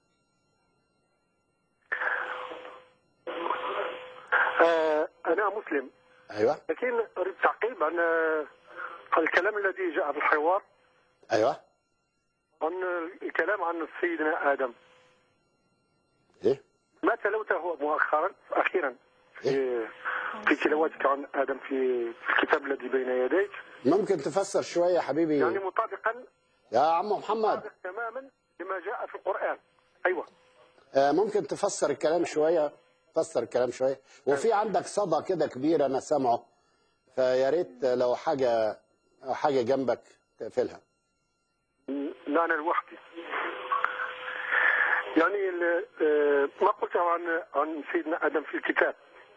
آه، انا مسلم ايوه لكن اريد تعقيب عن آه، الكلام الذي جاء في الحوار ايوه عن الكلام عن سيدنا ادم ايه ما تلوته مؤخرا اخيرا في في تلاوتك عن ادم في الكتاب الذي بين يديك ممكن تفسر شويه يا حبيبي يعني مطابقا يا عم محمد تماما لما جاء في القران ايوه آه، ممكن تفسر الكلام شويه فسر الكلام شويه وفي عندك صدى كده كبير انا سامعه فيا ريت لو حاجه حاجه جنبك تقفلها لا انا لوحدي يعني ال- آه، ما قلته عن عن سيدنا ادم في الكتاب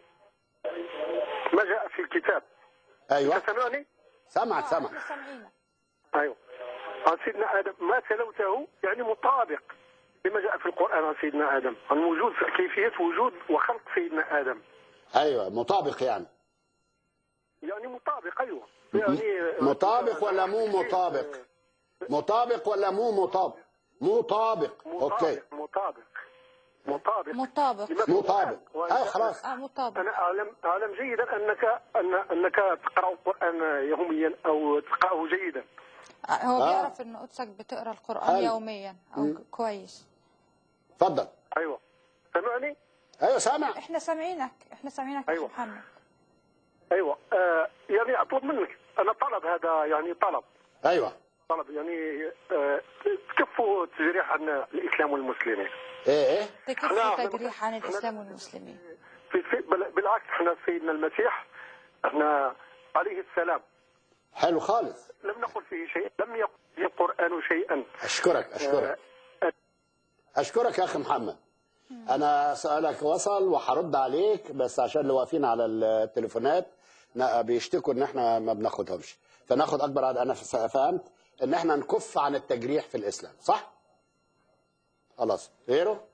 ما جاء في الكتاب ايوه أنت سامعني سامعك سامعك ايوه عن سيدنا ادم ما تلوته يعني مطابق لما جاء في القران عن سيدنا ادم عن وجود كيفيه وجود وخلق سيدنا ادم ايوه مطابق يعني يعني مطابق ايوه يعني مطابق ولا مو مطابق مطابق ولا مو مطابق مطابق اوكي مطابق مطابق مطابق مطابق ايوه خلاص آه مطابق انا اعلم اعلم جيدا انك أن انك تقرا القران يوميا او تقراه جيدا آه هو آه. بيعرف إن قدسك بتقرأ القرآن حلو. يوميا أو كويس اتفضل ايوه سامعني ايوه سامع إحنا سامعينك إحنا سامعينك يا أيوة. أخ محمد ايوه آه يعني اطلب منك انا طلب هذا يعني طلب ايوه طلب يعني آه كفوا تجريح عن الاسلام والمسلمين ايه ايه تكفوا تجريح عن الإسلام والمسلمين في في بل- بالعكس احنا سيدنا المسيح احنا عليه السلام حلو خالص لم نقل فيه شيء لم يقل فيه القران شيئا اشكرك اشكرك اشكرك يا اخي محمد انا سؤالك وصل وهرد عليك بس عشان اللي واقفين على التليفونات نا- بيشتكوا ان احنا ما بناخدهمش فناخد اكبر عدد انا ف- فهمت ان احنا نكف عن التجريح في الاسلام صح خلاص غيره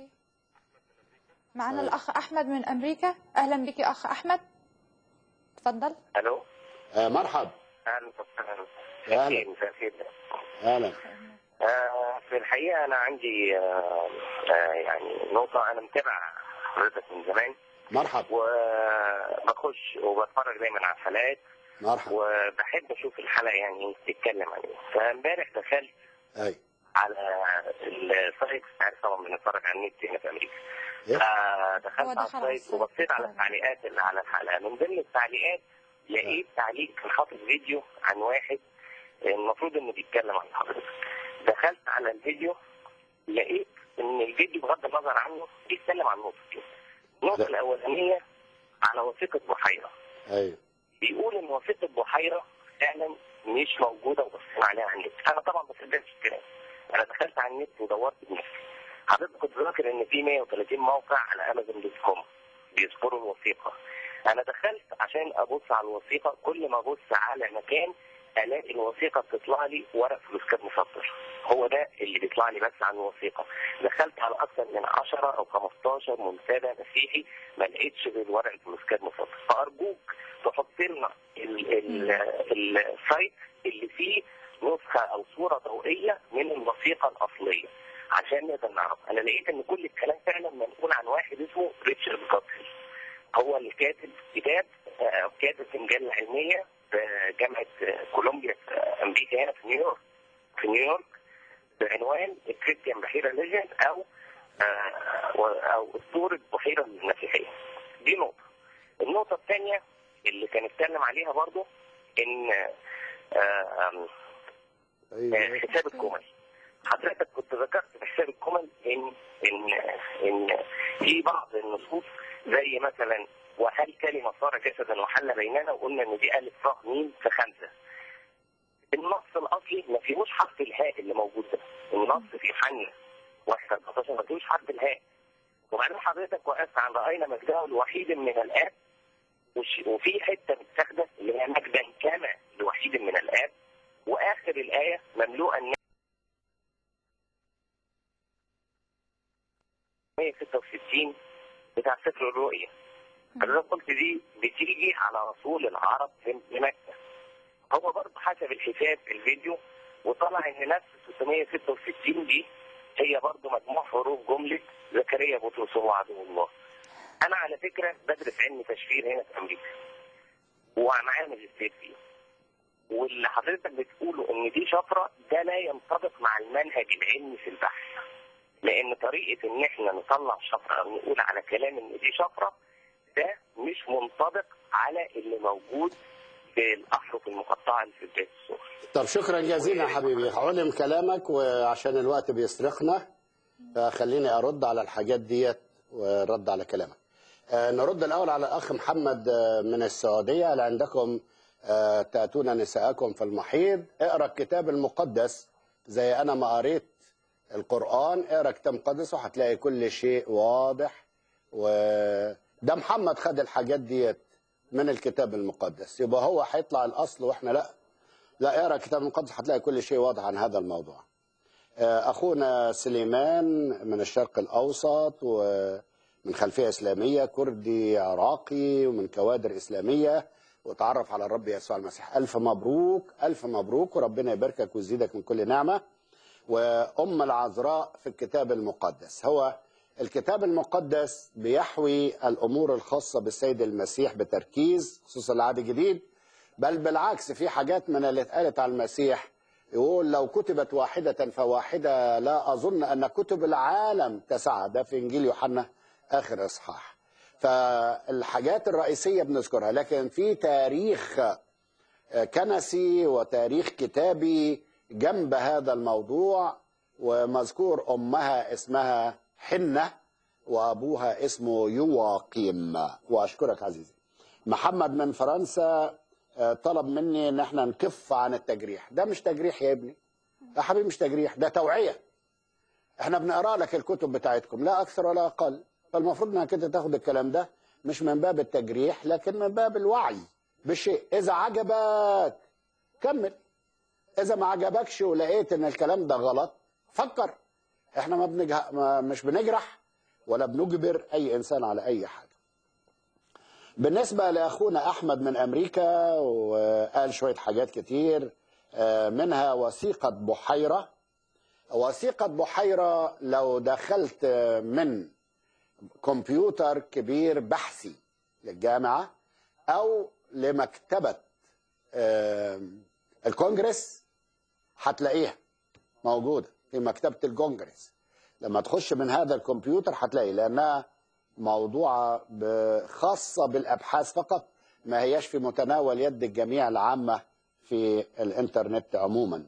معنا الأخ أحمد من أمريكا أهلا بك يا أخ أحمد تفضل الو آه مرحب اهلا وسهلا يا أهلا. مساء الخير اهلا آه، في الحقيقة أنا عندي آه، آه، يعني نقطة أنا متابع حضرتك من زمان مرحبا وبخش وبتفرج دايما على الحلقات مرحبا وبحب أشوف الحلقة يعني بتتكلم عن إيه فامبارح دخلت اي على السايت عارف طبعا بنتفرج على النت هنا في أمريكا إيه؟ فدخلت هو على دخل على السايت السايت وبصيت على فعلا. التعليقات اللي على الحلقة من ضمن التعليقات لقيت تعليق كان حاطط فيديو عن واحد المفروض انه بيتكلم عن حضرتك دخلت على الفيديو لقيت ان الفيديو بغض النظر عنه بيتكلم عن نقطتين النقطة لا. الأولانية على وثيقة بحيرة ايوه بيقول ان وثيقة بحيرة فعلا مش موجودة وبصينا عليها على النت أنا طبعا ما صدقتش الكلام أنا دخلت على النت ودورت بنفسي حضرتك كنت فاكر ان في 130 موقع على امازون دوت كوم بيذكروا الوثيقة انا دخلت عشان ابص على الوثيقة كل ما ابص على مكان الاقي الوثيقة بتطلع لي ورق فلوس كاد مسطر هو ده اللي بيطلع لي بس عن الوثيقة دخلت على اكثر من 10 او 15 منتدى مسيحي ما لقيتش غير ورق الفلوس كاد مسطر فارجوك تحط لنا ال- ال- السايت اللي فيه نسخة او صورة ضوئية من الوثيقة الاصلية عشان نقدر نعرف انا لقيت ان كل الكلام فعلا منقول عن واحد اسمه ريتشارد كاتل هو اللي كاتب كتاب آه، كاتب في مجله علميه في جامعه آه، كولومبيا في آه، امريكا هنا في نيويورك في نيويورك بعنوان كريستيان بحيره ليجند او آه، و- او اسطوره بحيره المسيحيه دي نقطه النقطه الثانيه اللي كان اتكلم عليها برضو ان آه، آم، ايوه حساب الكومن حضرتك كنت ذكرت في حساب الكومن ان ان ان في بعض النصوص زي مثلا وهل كلمه صار جسدا وحل بيننا وقلنا ان دي الف ف ميم في خمسه النص الاصلي ما فيهوش حرف الهاء اللي موجود ده النص في حنة واحد 14 ما فيهوش حرف الهاء وبعدين حضرتك وقفت عن راينا مجده الوحيد من الاب وش- وفي حته متاخده اللي هي مجدا كما لوحيد من الاب واخر الايه مملوءه 166 بتاع سفر الرؤيا حضرتك قلت دي بتيجي على رسول العرب في مكه هو برضه حسب الحساب في الفيديو وطلع ان نفس 666 دي هي برضه مجموع حروف جمله زكريا بطرس هو عدو الله انا على فكره بدرس علم تشفير هنا في امريكا ومعايا ماجستير فيه واللي حضرتك بتقوله ان دي شفره ده لا ينطبق مع المنهج العلمي في البحث لان طريقه ان احنا نطلع شفره او نقول على كلام ان دي شفره ده مش منطبق على اللي موجود في الاحرف المقطعه اللي في بدايه السوره طب شكرا جزيلا يا حبيبي علم كلامك وعشان الوقت بيسرقنا فخليني ارد على الحاجات ديت ورد على كلامك آه، نرد الاول على الاخ محمد آه، من السعوديه هل عندكم آه، تاتون نساءكم في المحيض اقرا الكتاب المقدس زي انا ما قريت القران اقرا كتاب مقدس وهتلاقي كل شيء واضح وده محمد خد الحاجات ديت من الكتاب المقدس يبقى هو هيطلع الاصل واحنا لا لا اقرا الكتاب المقدس هتلاقي كل شيء واضح عن هذا الموضوع آه، اخونا سليمان من الشرق الاوسط ومن خلفيه اسلاميه كردي عراقي ومن كوادر اسلاميه وتعرف على الرب يسوع المسيح الف مبروك الف مبروك وربنا يباركك ويزيدك من كل نعمه وام العذراء في الكتاب المقدس هو الكتاب المقدس بيحوي الامور الخاصه بالسيد المسيح بتركيز خصوصا العهد الجديد بل بالعكس في حاجات من اللي اتقالت على المسيح يقول لو كتبت واحدة فواحدة لا أظن أن كتب العالم تسعى ده في إنجيل يوحنا آخر إصحاح فالحاجات الرئيسية بنذكرها لكن في تاريخ كنسي وتاريخ كتابي جنب هذا الموضوع ومذكور أمها اسمها حنة وأبوها اسمه يواقيم وأشكرك عزيزي محمد من فرنسا آه، طلب مني ان احنا نكف عن التجريح ده مش تجريح يا ابني يا حبيبي مش تجريح ده توعية احنا بنقرا لك الكتب بتاعتكم لا اكثر ولا اقل فالمفروض انك انت تاخد الكلام ده مش من باب التجريح لكن من باب الوعي بالشيء اذا عجبك كمل اذا ما عجبكش ولقيت ان الكلام ده غلط فكر احنا ما بنجه... ما مش بنجرح ولا بنجبر اي انسان على اي حاجه بالنسبة لأخونا أحمد من أمريكا وقال شوية حاجات كتير آه، منها وثيقة بحيرة وثيقة بحيرة لو دخلت من كمبيوتر كبير بحثي للجامعة أو لمكتبة آم، الكونجرس هتلاقيها موجودة في مكتبة الكونجرس لما تخش من هذا الكمبيوتر هتلاقي لأنها موضوعة ب- خاصة بالأبحاث فقط ما هياش في متناول يد الجميع العامة في الإنترنت عموما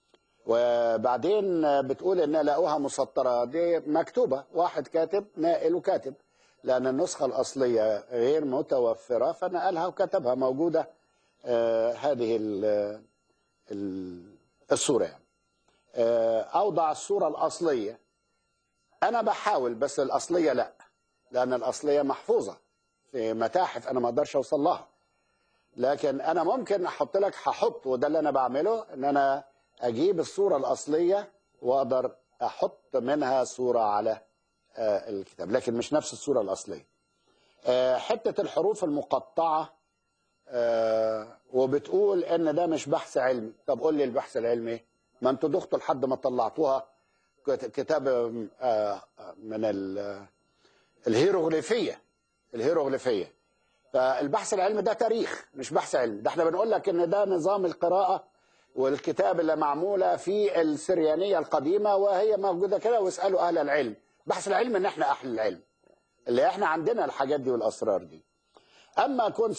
وبعدين بتقول ان لقوها مسطره دي مكتوبه واحد كاتب ناقل وكاتب لان النسخه الاصليه غير متوفره فنقلها وكتبها موجوده آه هذه ال- ال- الصوره يعني آه اوضع الصوره الاصليه انا بحاول بس الاصليه لا لان الاصليه محفوظه في متاحف انا ما اقدرش اوصل لها لكن انا ممكن احط لك هحط وده اللي انا بعمله ان انا اجيب الصوره الاصليه واقدر احط منها صوره على آه، الكتاب لكن مش نفس الصوره الاصليه آه، حته الحروف المقطعه آه، وبتقول ان ده مش بحث علمي طب قول لي البحث العلمي إيه؟ ما انتوا دختوا لحد ما طلعتوها كت- كتاب آه، من ال- الهيروغليفيه الهيروغليفيه فالبحث العلمي ده تاريخ مش بحث علمي ده احنا بنقول لك ان ده نظام القراءه والكتاب اللي معموله في السريانيه القديمه وهي موجوده كده واسالوا اهل العلم بحث العلم ان احنا اهل العلم اللي احنا عندنا الحاجات دي والاسرار دي اما كون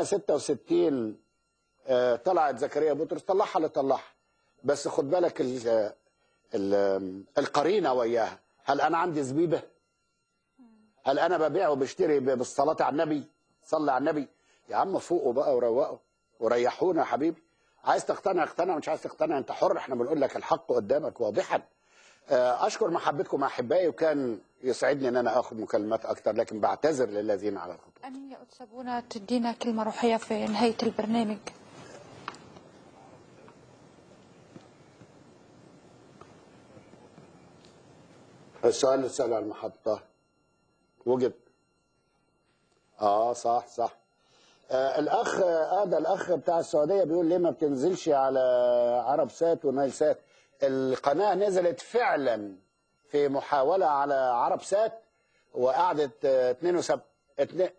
666 آه، طلعت زكريا بطرس طلعها اللي طلعها بس خد بالك ال ال القرينه وياها هل انا عندي زبيبه هل انا ببيع وبشتري ب- بالصلاه على النبي صلي على النبي يا عم فوقوا بقى وروقوا وريحونا يا حبيبي عايز تقتنع اقتنع مش عايز تقتنع انت حر احنا بنقول لك الحق قدامك واضحا آه، اشكر محبتكم احبائي وكان يسعدني ان انا اخذ مكالمات اكتر لكن بعتذر للذين على الخط أمين يا قدس أبونا تدينا كلمة روحية في نهاية البرنامج السؤال اللي سأله على المحطة وجد اه صح صح آه الاخ آه ده الاخ بتاع السعوديه بيقول ليه ما بتنزلش على عرب سات ونايل سات القناه نزلت فعلا في محاوله على عرب سات وقعدت آه 72 اتنين-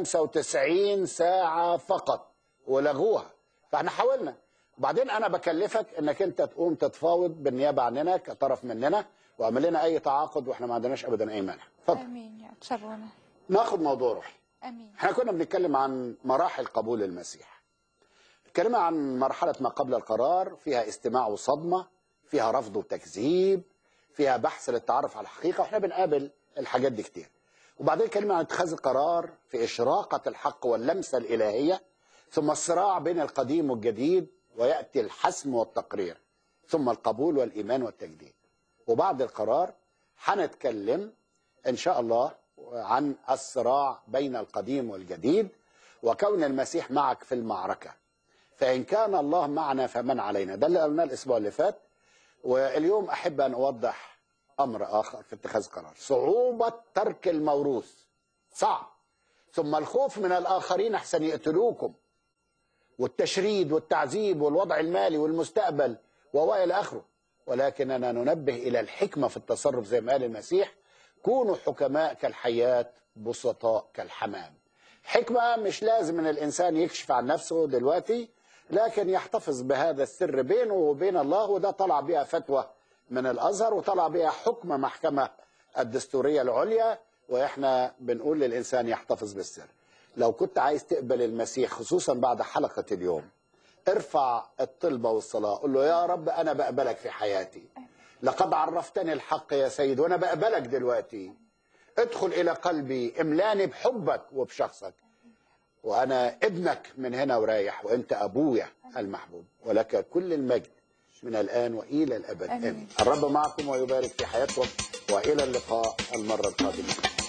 95 ساعه فقط ولغوها فاحنا حاولنا وبعدين انا بكلفك انك انت تقوم تتفاوض بالنيابه عننا كطرف مننا واعمل لنا اي تعاقد واحنا ما عندناش ابدا اي مانع اتفضل أمين يا قدس أبونا ناخد موضوع روحي أمين احنا كنا بنتكلم عن مراحل قبول المسيح اتكلمنا عن مرحلة ما قبل القرار فيها استماع وصدمة فيها رفض وتكذيب فيها بحث للتعرف على الحقيقة واحنا بنقابل الحاجات دي كتير وبعدين اتكلمنا عن اتخاذ القرار في إشراقة الحق واللمسة الإلهية ثم الصراع بين القديم والجديد ويأتي الحسم والتقرير ثم القبول والإيمان والتجديد وبعد القرار هنتكلم إن شاء الله عن الصراع بين القديم والجديد وكون المسيح معك في المعركة فإن كان الله معنا فمن علينا ده اللي قلناه الأسبوع اللي فات واليوم أحب أن أوضح أمر آخر في اتخاذ قرار صعوبة ترك الموروث صعب ثم الخوف من الآخرين أحسن يقتلوكم والتشريد والتعذيب والوضع المالي والمستقبل وإلى آخره ولكننا ننبه إلى الحكمة في التصرف زي ما قال المسيح كونوا حكماء كالحياة بسطاء كالحمام حكمة مش لازم ان الانسان يكشف عن نفسه دلوقتي لكن يحتفظ بهذا السر بينه وبين الله وده طلع بها فتوى من الازهر وطلع بها حكم محكمة الدستورية العليا واحنا بنقول للانسان يحتفظ بالسر لو كنت عايز تقبل المسيح خصوصا بعد حلقة اليوم ارفع الطلبة والصلاة قل له يا رب انا بقبلك في حياتي لقد عرفتني الحق يا سيد وانا بقبلك دلوقتي ادخل الى قلبي املاني بحبك وبشخصك وانا ابنك من هنا ورايح وانت ابويا المحبوب ولك كل المجد من الان والى الابد آمين. امين الرب معكم ويبارك في حياتكم والى اللقاء المره القادمه